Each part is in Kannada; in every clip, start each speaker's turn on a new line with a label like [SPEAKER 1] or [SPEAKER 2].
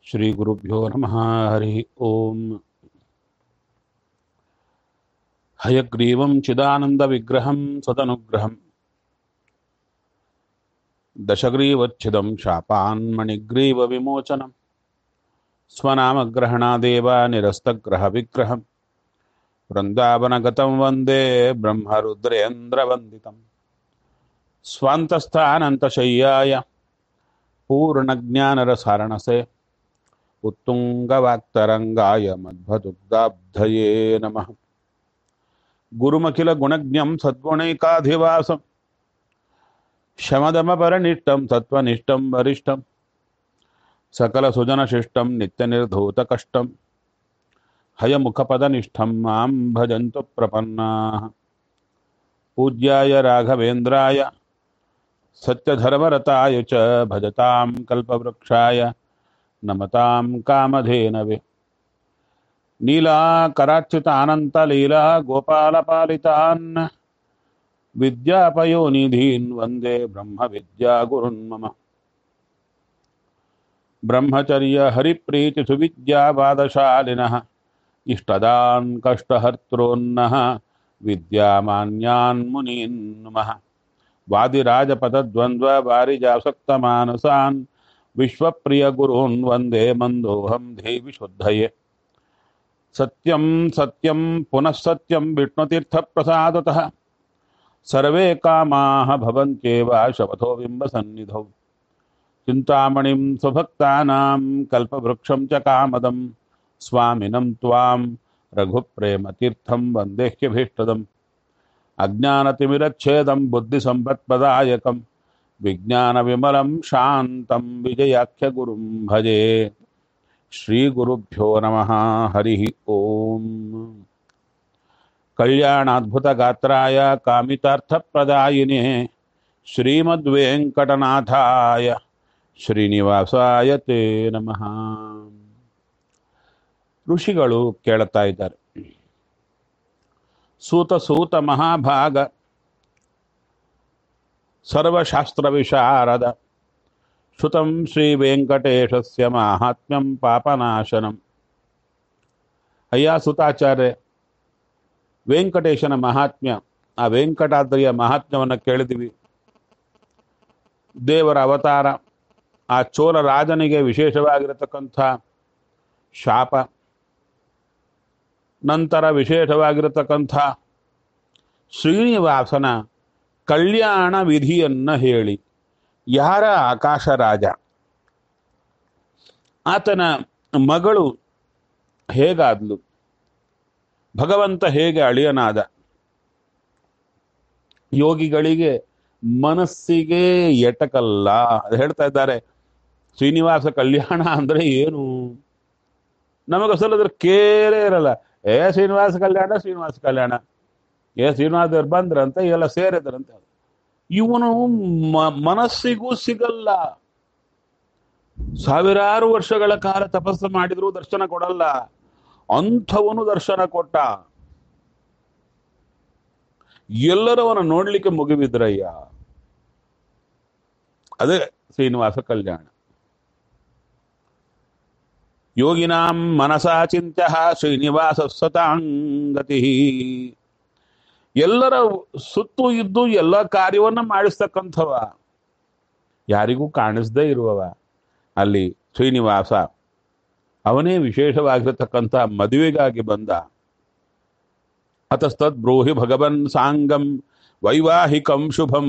[SPEAKER 1] श्रीगुरुभ्यो नमः हरिः ओम् हयग्रीवं चिदानन्दविग्रहं सदनुग्रहं दशग्रीवच्छिदं शापान्मणिग्रीवविमोचनं स्वनामग्रहणादेव निरस्तग्रहविग्रहं वृन्दावनगतं वन्दे ब्रह्मरुद्रेन्द्रवन्दितं स्वान्तस्थानन्तशय्याय पूर्णज्ञानरसारणसे उत्तुङ्गवाक्तरङ्गाय मध्वदुग्धाब्धये नमः गुरुमखिलगुणज्ञं सद्गुणैकाधिवासं शमदमपरनिष्ठं सत्त्वनिष्ठं वरिष्ठं सकलसुजनशिष्टं नित्यनिर्धूतकष्टं हयमुखपदनिष्ठं मां भजन्तु प्रपन्नाः पूज्याय राघवेन्द्राय सत्यधर्मरताय च भजतां कल्पवृक्षाय नमतां कामधेनवे नीलाकराच्युतानन्तलीला गोपालपालितान् विद्यापयोनिधीन् वन्दे ब्रह्मविद्यागुरुन् मम ब्रह्मचर्यहरिप्रीतिसुविद्यावादशालिनः इष्टदान् कष्टहर्त्रोन्नः विद्यामान्यान् मुनीन् नमः वादिराजपदद्वन्द्ववारिजासक्तमानसान् विश्वप्रियगुरून् वन्दे मन्दोऽहं देवि शुद्धये सत्यं सत्यं पुनः सत्यं विष्णुतीर्थप्रसादतः सर्वे कामाः भवन्त्येव शपथो बिम्बसन्निधौ चिन्तामणिं स्वभक्तानां कल्पवृक्षं च कामदं स्वामिनं त्वां रघुप्रेमतीर्थं वन्देह्यभीष्टदम् अज्ञानतिमिरच्छेदं बुद्धिसम्पत्प्रदायकं विज्ञानविमलं शान्तं विजयाख्यगुरुं भजे श्रीगुरुभ्यो नमः हरिः ओम् कल्याणाद्भुतगात्राय कामितार्थप्रदायिने श्रीमद्वेङ्कटनाथाय ಶ್ರೀನಿವಾಸಾಯ ತೇ ನಮಃ ಋಷಿಗಳು ಕೇಳ್ತಾ ಇದ್ದಾರೆ ಸೂತ ಸೂತ ಮಹಾಭಾಗ ಸರ್ವಶಾಸ್ತ್ರ ವಿಶಾರದ ಶ್ರುತಂ ಶ್ರೀ ವೆಂಕಟೇಶಸ್ಯ ಮಾಹಾತ್ಮ್ಯಂ ಪಾಪನಾಶನಂ ಅಯ್ಯ ಸುತಾಚಾರ್ಯ ವೆಂಕಟೇಶನ ಮಹಾತ್ಮ್ಯ ಆ ವೆಂಕಟಾದ್ರಿಯ ಮಹಾತ್ಮ್ಯವನ್ನು ಕೇಳಿದಿವಿ ದೇವರ ಅವತಾರ ಆ ಚೋಳ ರಾಜನಿಗೆ ವಿಶೇಷವಾಗಿರತಕ್ಕಂಥ ಶಾಪ ನಂತರ ವಿಶೇಷವಾಗಿರತಕ್ಕಂಥ ಶ್ರೀನಿವಾಸನ ಕಲ್ಯಾಣ ವಿಧಿಯನ್ನ ಹೇಳಿ ಯಾರ ಆಕಾಶ ರಾಜ ಆತನ ಮಗಳು ಹೇಗಾದ್ಲು ಭಗವಂತ ಹೇಗೆ ಅಳಿಯನಾದ ಯೋಗಿಗಳಿಗೆ ಮನಸ್ಸಿಗೆ ಎಟಕಲ್ಲ ಅದು ಹೇಳ್ತಾ ಇದ್ದಾರೆ ಶ್ರೀನಿವಾಸ ಕಲ್ಯಾಣ ಅಂದ್ರೆ ಏನು ನಮಗಸಲು ಅದ್ರ ಕೇರೇ ಇರಲ್ಲ ಏ ಶ್ರೀನಿವಾಸ ಕಲ್ಯಾಣ ಶ್ರೀನಿವಾಸ ಕಲ್ಯಾಣ ಏ ಶ್ರೀನಿವಾಸರು ಬಂದ್ರಂತ ಎಲ್ಲ ಸೇರಿದ್ರಂತ ಇವನು ಮನಸ್ಸಿಗೂ ಸಿಗಲ್ಲ ಸಾವಿರಾರು ವರ್ಷಗಳ ಕಾಲ ತಪಸ್ಸು ಮಾಡಿದ್ರು ದರ್ಶನ ಕೊಡಲ್ಲ ಅಂಥವನು ದರ್ಶನ ಕೊಟ್ಟ ಎಲ್ಲರವನ ನೋಡ್ಲಿಕ್ಕೆ ಮುಗಿಬಿದ್ರಯ್ಯ ಅದೇ ಶ್ರೀನಿವಾಸ ಕಲ್ಯಾಣ ಯೋಗಿನಾಂ ಮನಸಾ ಚಿಂತ್ಯ ಶ್ರೀನಿವಾಸ ಸತಾಂಗತಿ ಎಲ್ಲರ ಸುತ್ತು ಇದ್ದು ಎಲ್ಲ ಕಾರ್ಯವನ್ನ ಮಾಡಿಸ್ತಕ್ಕಂಥವ ಯಾರಿಗೂ ಕಾಣಿಸದೇ ಇರುವವ ಅಲ್ಲಿ ಶ್ರೀನಿವಾಸ ಅವನೇ ವಿಶೇಷವಾಗಿರತಕ್ಕಂಥ ಮದುವೆಗಾಗಿ ಬಂದ ಅತಸ್ತದ್ ಬ್ರೂಹಿ ಭಗವನ್ ಸಾಂಗಂ ವೈವಾಹಿಕಂ ಶುಭಂ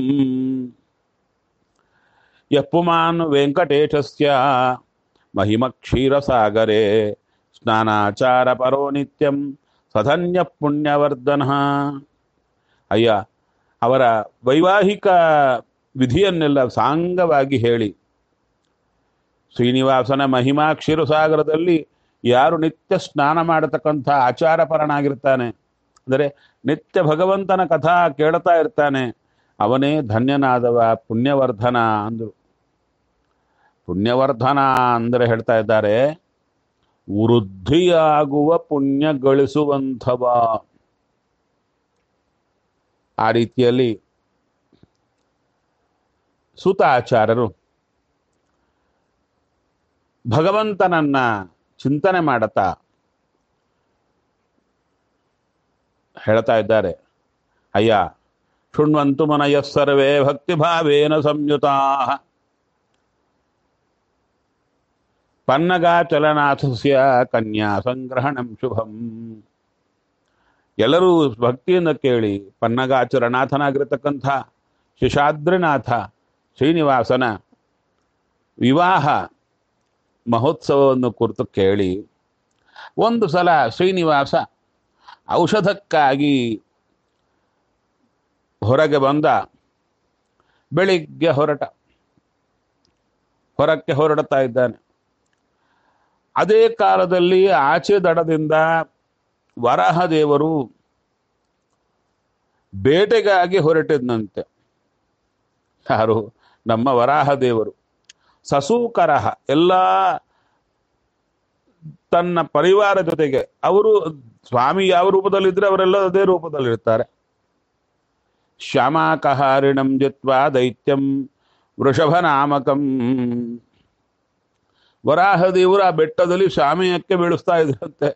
[SPEAKER 1] ಯಪ್ಪುಮಾನ್ ವೆಂಕಟೇಶಸ್ಯ ಮಹಿಮ ಕ್ಷೀರಸಾಗರೆ ಸ್ನಾನಾಚಾರ ಪರೋ ನಿತ್ಯಂ ಸಧನ್ಯ ಪುಣ್ಯವರ್ಧನ ಅಯ್ಯ ಅವರ ವೈವಾಹಿಕ ವಿಧಿಯನ್ನೆಲ್ಲ ಸಾಂಗವಾಗಿ ಹೇಳಿ ಶ್ರೀನಿವಾಸನ ಮಹಿಮಾ ಕ್ಷೀರಸಾಗರದಲ್ಲಿ ಯಾರು ನಿತ್ಯ ಸ್ನಾನ ಮಾಡತಕ್ಕಂಥ ಆಚಾರಪರನಾಗಿರ್ತಾನೆ ಅಂದರೆ ನಿತ್ಯ ಭಗವಂತನ ಕಥಾ ಕೇಳ್ತಾ ಇರ್ತಾನೆ ಅವನೇ ಧನ್ಯನಾದವ ಪುಣ್ಯವರ್ಧನ ಅಂದರು ಪುಣ್ಯವರ್ಧನ ಅಂದರೆ ಹೇಳ್ತಾ ಇದ್ದಾರೆ ವೃದ್ಧಿಯಾಗುವ ಪುಣ್ಯ ಗಳಿಸುವಂಥವ ಆ ರೀತಿಯಲ್ಲಿ ಸುತಾಚಾರ್ಯರು ಭಗವಂತನನ್ನ ಚಿಂತನೆ ಮಾಡತಾ ಹೇಳ್ತಾ ಇದ್ದಾರೆ ಅಯ್ಯ ಶೃಣ್ವಂತು ಮನಯ ಸರ್ವೇ ಭಕ್ತಿಭಾವೇನ ಸಂಯುತಾ ಪನ್ನಗಾಚಲನಾಥಸ್ಯ ಕನ್ಯಾ ಸಂಗ್ರಹಣಂ ಶುಭಂ ಎಲ್ಲರೂ ಭಕ್ತಿಯಿಂದ ಕೇಳಿ ಪನ್ನಗಾಚಲನಾಥನಾಗಿರತಕ್ಕಂಥ ಶಿಶಾದ್ರಿನಾಥ ಶ್ರೀನಿವಾಸನ ವಿವಾಹ ಮಹೋತ್ಸವವನ್ನು ಕುರಿತು ಕೇಳಿ ಒಂದು ಸಲ ಶ್ರೀನಿವಾಸ ಔಷಧಕ್ಕಾಗಿ ಹೊರಗೆ ಬಂದ ಬೆಳಿಗ್ಗೆ ಹೊರಟ ಹೊರಕ್ಕೆ ಹೊರಡ್ತಾ ಇದ್ದಾನೆ ಅದೇ ಕಾಲದಲ್ಲಿ ಆಚೆ ದಡದಿಂದ ವರಾಹದೇವರು ಬೇಟೆಗಾಗಿ ಹೊರಟಿದ್ನಂತೆ ಯಾರು ನಮ್ಮ ವರಾಹದೇವರು ಸಸೂಕರಹ ಎಲ್ಲ ತನ್ನ ಪರಿವಾರ ಜೊತೆಗೆ ಅವರು ಸ್ವಾಮಿ ಯಾವ ರೂಪದಲ್ಲಿದ್ರೆ ಅವರೆಲ್ಲ ಅದೇ ರೂಪದಲ್ಲಿರ್ತಾರೆ ಶ್ಯಾಮಾಕಹಾರಿಣಂ ಜಿತ್ವಾ ದೈತ್ಯಂ ವೃಷಭನಾಮಕಂ ವರಾಹದೇವರು ಆ ಬೆಟ್ಟದಲ್ಲಿ ಶಾಮಯಕ್ಕೆ ಬೆಳೆಸ್ತಾ ಇದ್ರಂತೆ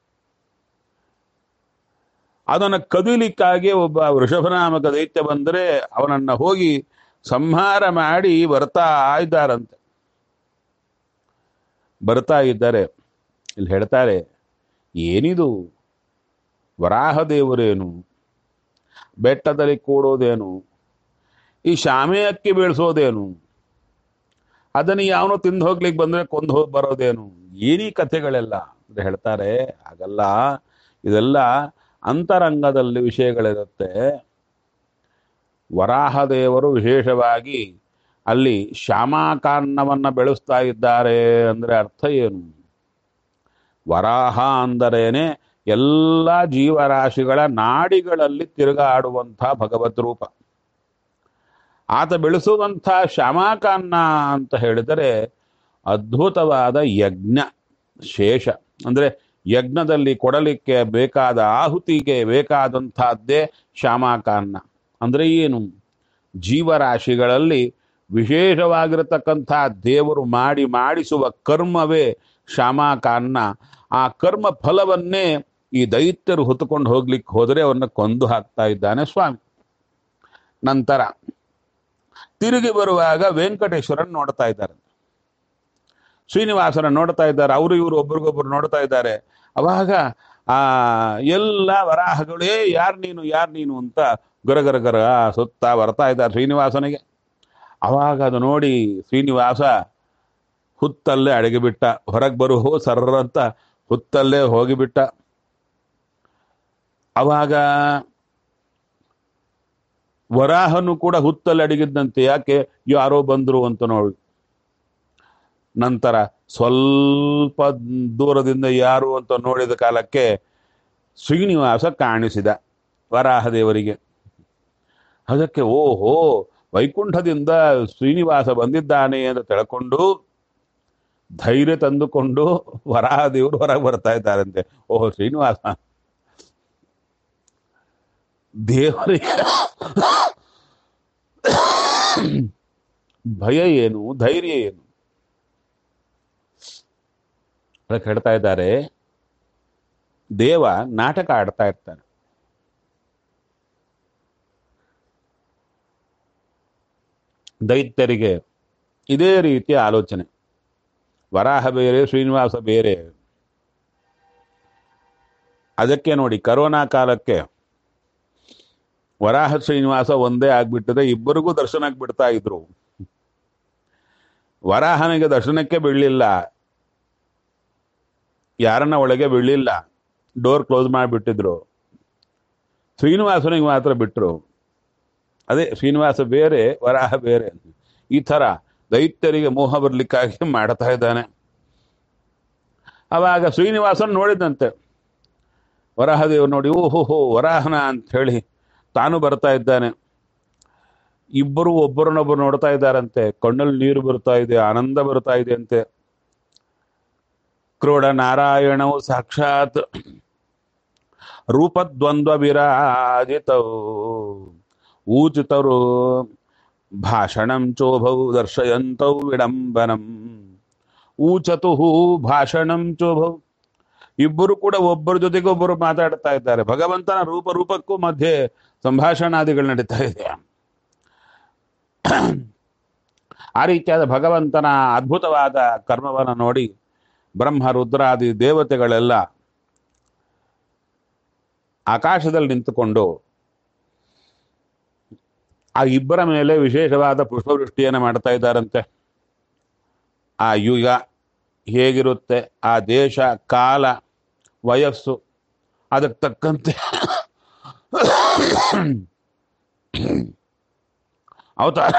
[SPEAKER 1] ಅದನ್ನು ಕದಿಲಿಕ್ಕಾಗಿ ಒಬ್ಬ ವೃಷಭನಾಮಕ ದೈತ್ಯ ಬಂದರೆ ಅವನನ್ನ ಹೋಗಿ ಸಂಹಾರ ಮಾಡಿ ಬರ್ತಾ ಇದ್ದಾರಂತೆ ಬರ್ತಾ ಇದ್ದಾರೆ ಇಲ್ಲಿ ಹೇಳ್ತಾರೆ ಏನಿದು ವರಾಹದೇವರೇನು ಬೆಟ್ಟದಲ್ಲಿ ಕೂಡೋದೇನು ಈ ಶಾಮೆ ಅಕ್ಕಿ ಬೀಳ್ಸೋದೇನು ಅದನ್ನು ಯಾವನೋ ತಿಂದು ಹೋಗ್ಲಿಕ್ಕೆ ಬಂದ್ರೆ ಕೊಂದು ಹೋಗಿ ಬರೋದೇನು ಏನೀ ಕಥೆಗಳೆಲ್ಲ ಅಂತ ಹೇಳ್ತಾರೆ ಹಾಗಲ್ಲ ಇದೆಲ್ಲ ಅಂತರಂಗದಲ್ಲಿ ವಿಷಯಗಳಿರುತ್ತೆ ವರಾಹದೇವರು ವಿಶೇಷವಾಗಿ ಅಲ್ಲಿ ಶ್ಯಾಮಾಕಾನ್ನವನ್ನ ಬೆಳೆಸ್ತಾ ಇದ್ದಾರೆ ಅಂದ್ರೆ ಅರ್ಥ ಏನು ವರಾಹ ಅಂದರೇನೆ ಎಲ್ಲ ಜೀವರಾಶಿಗಳ ನಾಡಿಗಳಲ್ಲಿ ತಿರುಗಾಡುವಂಥ ಭಗವದ್ ರೂಪ ಆತ ಬೆಳೆಸುವಂಥ ಶ್ಯಾಮಾಕಾನ್ನ ಅಂತ ಹೇಳಿದರೆ ಅದ್ಭುತವಾದ ಯಜ್ಞ ಶೇಷ ಅಂದ್ರೆ ಯಜ್ಞದಲ್ಲಿ ಕೊಡಲಿಕ್ಕೆ ಬೇಕಾದ ಆಹುತಿಗೆ ಬೇಕಾದಂತಹದ್ದೇ ಶ್ಯಾಮಾಕಾನ್ನ ಅಂದ್ರೆ ಏನು ಜೀವರಾಶಿಗಳಲ್ಲಿ ವಿಶೇಷವಾಗಿರತಕ್ಕಂಥ ದೇವರು ಮಾಡಿ ಮಾಡಿಸುವ ಕರ್ಮವೇ ಶ್ಯಾಮಾಕಾನ್ನ ಆ ಕರ್ಮ ಫಲವನ್ನೇ ಈ ದೈತ್ಯರು ಹೊತ್ತುಕೊಂಡು ಹೋಗ್ಲಿಕ್ಕೆ ಹೋದರೆ ಅವನ್ನ ಕೊಂದು ಹಾಕ್ತಾ ಇದ್ದಾನೆ ಸ್ವಾಮಿ ನಂತರ ತಿರುಗಿ ಬರುವಾಗ ವೆಂಕಟೇಶ್ವರನ್ ನೋಡ್ತಾ ಇದ್ದಾರೆ ಶ್ರೀನಿವಾಸನ ನೋಡ್ತಾ ಇದ್ದಾರೆ ಅವರು ಇವರು ಒಬ್ರಿಗೊಬ್ರು ನೋಡ್ತಾ ಇದ್ದಾರೆ ಅವಾಗ ಆ ಎಲ್ಲ ವರಾಹಗಳೇ ಯಾರು ನೀನು ಯಾರು ನೀನು ಅಂತ ಗರಗರ ಗರ ಸುತ್ತ ಬರ್ತಾ ಇದ್ದಾರೆ ಶ್ರೀನಿವಾಸನಿಗೆ ಅವಾಗ ಅದು ನೋಡಿ ಶ್ರೀನಿವಾಸ ಹುತ್ತಲ್ಲೇ ಅಡಗಿಬಿಟ್ಟ ಹೊರಗೆ ಬರು ಹೋ ಸರ್ರ ಅಂತ ಹುತ್ತಲ್ಲೇ ಹೋಗಿಬಿಟ್ಟ ಅವಾಗ ವರಾಹನು ಕೂಡ ಹುತ್ತಲ್ಲಿ ಅಡಗಿದ್ದಂತೆ ಯಾಕೆ ಯಾರೋ ಬಂದ್ರು ಅಂತ ನೋಡಿ ನಂತರ ಸ್ವಲ್ಪ ದೂರದಿಂದ ಯಾರು ಅಂತ ನೋಡಿದ ಕಾಲಕ್ಕೆ ಶ್ರೀನಿವಾಸ ಕಾಣಿಸಿದ ವರಾಹದೇವರಿಗೆ ಅದಕ್ಕೆ ಓಹೋ ವೈಕುಂಠದಿಂದ ಶ್ರೀನಿವಾಸ ಬಂದಿದ್ದಾನೆ ಅಂತ ತಿಳ್ಕೊಂಡು ಧೈರ್ಯ ತಂದುಕೊಂಡು ವರಾಹದೇವರು ಹೊರಗೆ ಬರ್ತಾ ಇದ್ದಾರಂತೆ ಓಹೋ ಶ್ರೀನಿವಾಸ ದೇವರಿಗೆ ಭಯ ಏನು ಧೈರ್ಯ ಏನು ಅದಕ್ಕೆ ಹೇಳ್ತಾ ಇದ್ದಾರೆ ದೇವ ನಾಟಕ ಆಡ್ತಾ ಇರ್ತಾನೆ ದೈತ್ಯರಿಗೆ ಇದೇ ರೀತಿಯ ಆಲೋಚನೆ ವರಾಹ ಬೇರೆ ಶ್ರೀನಿವಾಸ ಬೇರೆ ಅದಕ್ಕೆ ನೋಡಿ ಕರೋನಾ ಕಾಲಕ್ಕೆ ವರಾಹ ಶ್ರೀನಿವಾಸ ಒಂದೇ ಆಗ್ಬಿಟ್ಟಿದೆ ಇಬ್ಬರಿಗೂ ದರ್ಶನಕ್ಕೆ ಬಿಡ್ತಾ ಇದ್ರು ವರಾಹನಿಗೆ ದರ್ಶನಕ್ಕೆ ಬೀಳಲಿಲ್ಲ ಯಾರನ್ನ ಒಳಗೆ ಬೀಳಲಿಲ್ಲ ಡೋರ್ ಕ್ಲೋಸ್ ಮಾಡಿಬಿಟ್ಟಿದ್ರು ಶ್ರೀನಿವಾಸನಿಗೆ ಮಾತ್ರ ಬಿಟ್ಟರು ಅದೇ ಶ್ರೀನಿವಾಸ ಬೇರೆ ವರಾಹ ಬೇರೆ ಈ ಥರ ದೈತ್ಯರಿಗೆ ಮೋಹ ಬರ್ಲಿಕ್ಕಾಗಿ ಮಾಡ್ತಾ ಇದ್ದಾನೆ ಅವಾಗ ಶ್ರೀನಿವಾಸನ್ ನೋಡಿದಂತೆ ವರಾಹದೇವರು ನೋಡಿ ಓಹೋ ಹೋ ವರಾಹನ ಅಂತ ಹೇಳಿ ತಾನು ಬರ್ತಾ ಇದ್ದಾನೆ ಇಬ್ಬರು ಒಬ್ಬರನ್ನೊಬ್ಬರು ನೋಡ್ತಾ ಇದ್ದಾರಂತೆ ಕಣ್ಣಲ್ಲಿ ನೀರು ಬರ್ತಾ ಇದೆ ಆನಂದ ಬರ್ತಾ ಇದೆ ಅಂತೆ ಕ್ರೋಡ ನಾರಾಯಣವು ಸಾಕ್ಷಾತ್ ರೂಪದ್ವಂದ್ವ ವಿರಾಜಿತವು ಊಚಿತರು ಭಾಷಣಂ ಚೋಭೌ ದರ್ಶಯಂತೌ ವಿಡಂಬನಂ ಊಚತು ಭಾಷಣಂ ಚೋಭೌ ಇಬ್ಬರು ಕೂಡ ಒಬ್ಬರ ಜೊತೆಗೆ ಒಬ್ಬರು ಮಾತಾಡ್ತಾ ಇದ್ದಾರೆ ಭಗವಂತನ ರೂಪ ರೂಪಕ್ಕೂ ಮಧ್ಯೆ ಸಂಭಾಷಣಾದಿಗಳು ನಡೀತಾ ಇದೆ ಆ ರೀತಿಯಾದ ಭಗವಂತನ ಅದ್ಭುತವಾದ ಕರ್ಮವನ್ನು ನೋಡಿ ಬ್ರಹ್ಮ ರುದ್ರಾದಿ ದೇವತೆಗಳೆಲ್ಲ ಆಕಾಶದಲ್ಲಿ ನಿಂತುಕೊಂಡು ಆ ಇಬ್ಬರ ಮೇಲೆ ವಿಶೇಷವಾದ ಪುಷ್ಪವೃಷ್ಟಿಯನ್ನು ಮಾಡ್ತಾ ಇದ್ದಾರಂತೆ ಆ ಯುಗ ಹೇಗಿರುತ್ತೆ ಆ ದೇಶ ಕಾಲ ವಯಸ್ಸು ಅದಕ್ಕೆ ತಕ್ಕಂತೆ ಅವತಾರ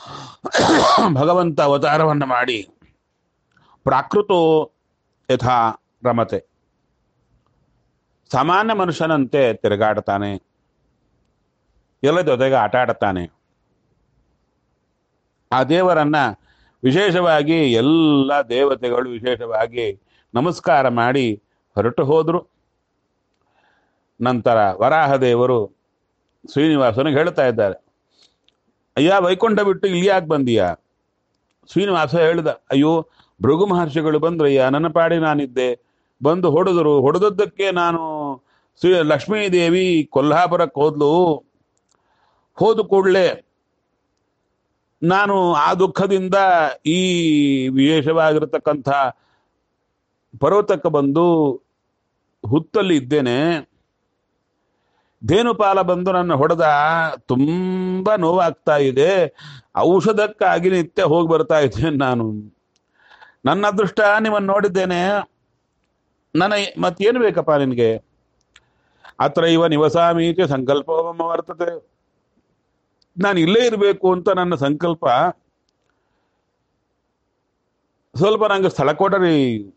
[SPEAKER 1] ಭಗವಂತ ಅವತಾರವನ್ನು ಮಾಡಿ ಪ್ರಾಕೃತೋ ಯಥಾ ರಮತೆ ಸಾಮಾನ್ಯ ಮನುಷ್ಯನಂತೆ ತಿರುಗಾಡ್ತಾನೆ ಎಲ್ಲ ಜೊತೆಗೆ ಆಟ ಆಡ್ತಾನೆ ಆ ದೇವರನ್ನ ವಿಶೇಷವಾಗಿ ಎಲ್ಲ ದೇವತೆಗಳು ವಿಶೇಷವಾಗಿ ನಮಸ್ಕಾರ ಮಾಡಿ ಹೊರಟು ಹೋದರು ನಂತರ ವರಾಹ ದೇವರು ಶ್ರೀನಿವಾಸನಿಗೆ ಹೇಳ್ತಾ ಇದ್ದಾರೆ ಅಯ್ಯ ವೈಕುಂಠ ಬಿಟ್ಟು ಇಲ್ಲಿ ಯಾಕೆ ಬಂದೀಯ ಶ್ರೀನಿವಾಸ ಹೇಳಿದ ಅಯ್ಯೋ ಭೃಗು ಮಹರ್ಷಿಗಳು ಬಂದ್ರಯ್ಯ ನನ್ನ ಪಾಡಿ ನಾನಿದ್ದೆ ಬಂದು ಹೊಡೆದರು ಹೊಡೆದದ್ದಕ್ಕೆ ನಾನು ಶ್ರೀ ಲಕ್ಷ್ಮೀದೇವಿ ಕೊಲ್ಹಾಪುರಕ್ಕೆ ಹೋದ್ಲು ಹೋದ ಕೂಡಲೇ ನಾನು ಆ ದುಃಖದಿಂದ ಈ ವಿಶೇಷವಾಗಿರತಕ್ಕಂಥ ಪರ್ವತಕ್ಕೆ ಬಂದು ಹುತ್ತಲ್ಲಿ ಇದ್ದೇನೆ ಧೇನುಪಾಲ ಬಂದು ನನ್ನ ಹೊಡೆದ ತುಂಬಾ ನೋವಾಗ್ತಾ ಇದೆ ಔಷಧಕ್ಕಾಗಿ ನಿತ್ಯ ಹೋಗಿ ಬರ್ತಾ ಇದ್ದೇನೆ ನಾನು ನನ್ನ ಅದೃಷ್ಟ ನಿಮ್ಮನ್ನು ನೋಡಿದ್ದೇನೆ ನನ್ನ ಮತ್ತೇನು ಬೇಕಪ್ಪ ನಿನಗೆ ಅತ್ರ ಇವ ನಿವಸಾಮೀಚ ಸಂಕಲ್ಪವಮ್ಮ ವರ್ತತೆ ನಾನು ಇಲ್ಲೇ ಇರಬೇಕು ಅಂತ ನನ್ನ ಸಂಕಲ್ಪ ಸ್ವಲ್ಪ ನಂಗೆ ಸ್ಥಳ ಕೊಡರಿ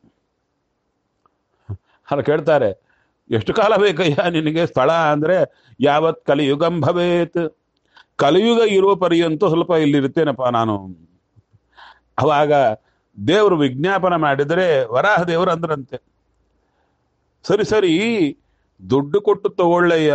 [SPEAKER 1] ಅಲ್ಲ ಕೇಳ್ತಾರೆ ಎಷ್ಟು ಕಾಲ ಬೇಕಯ್ಯ ನಿನಗೆ ಸ್ಥಳ ಅಂದ್ರೆ ಯಾವತ್ ಕಲಿಯುಗಂ ಭವೇತ್ ಕಲಿಯುಗ ಇರುವ ಪರ್ಯಂತ ಸ್ವಲ್ಪ ಇಲ್ಲಿರ್ತೇನಪ್ಪ ನಾನು ಅವಾಗ ದೇವರು ವಿಜ್ಞಾಪನ ಮಾಡಿದರೆ ವರಾಹ ದೇವರು ಅಂದ್ರಂತೆ ಸರಿ ಸರಿ ದುಡ್ಡು ಕೊಟ್ಟು ತಗೊಳ್ಳಯ್ಯ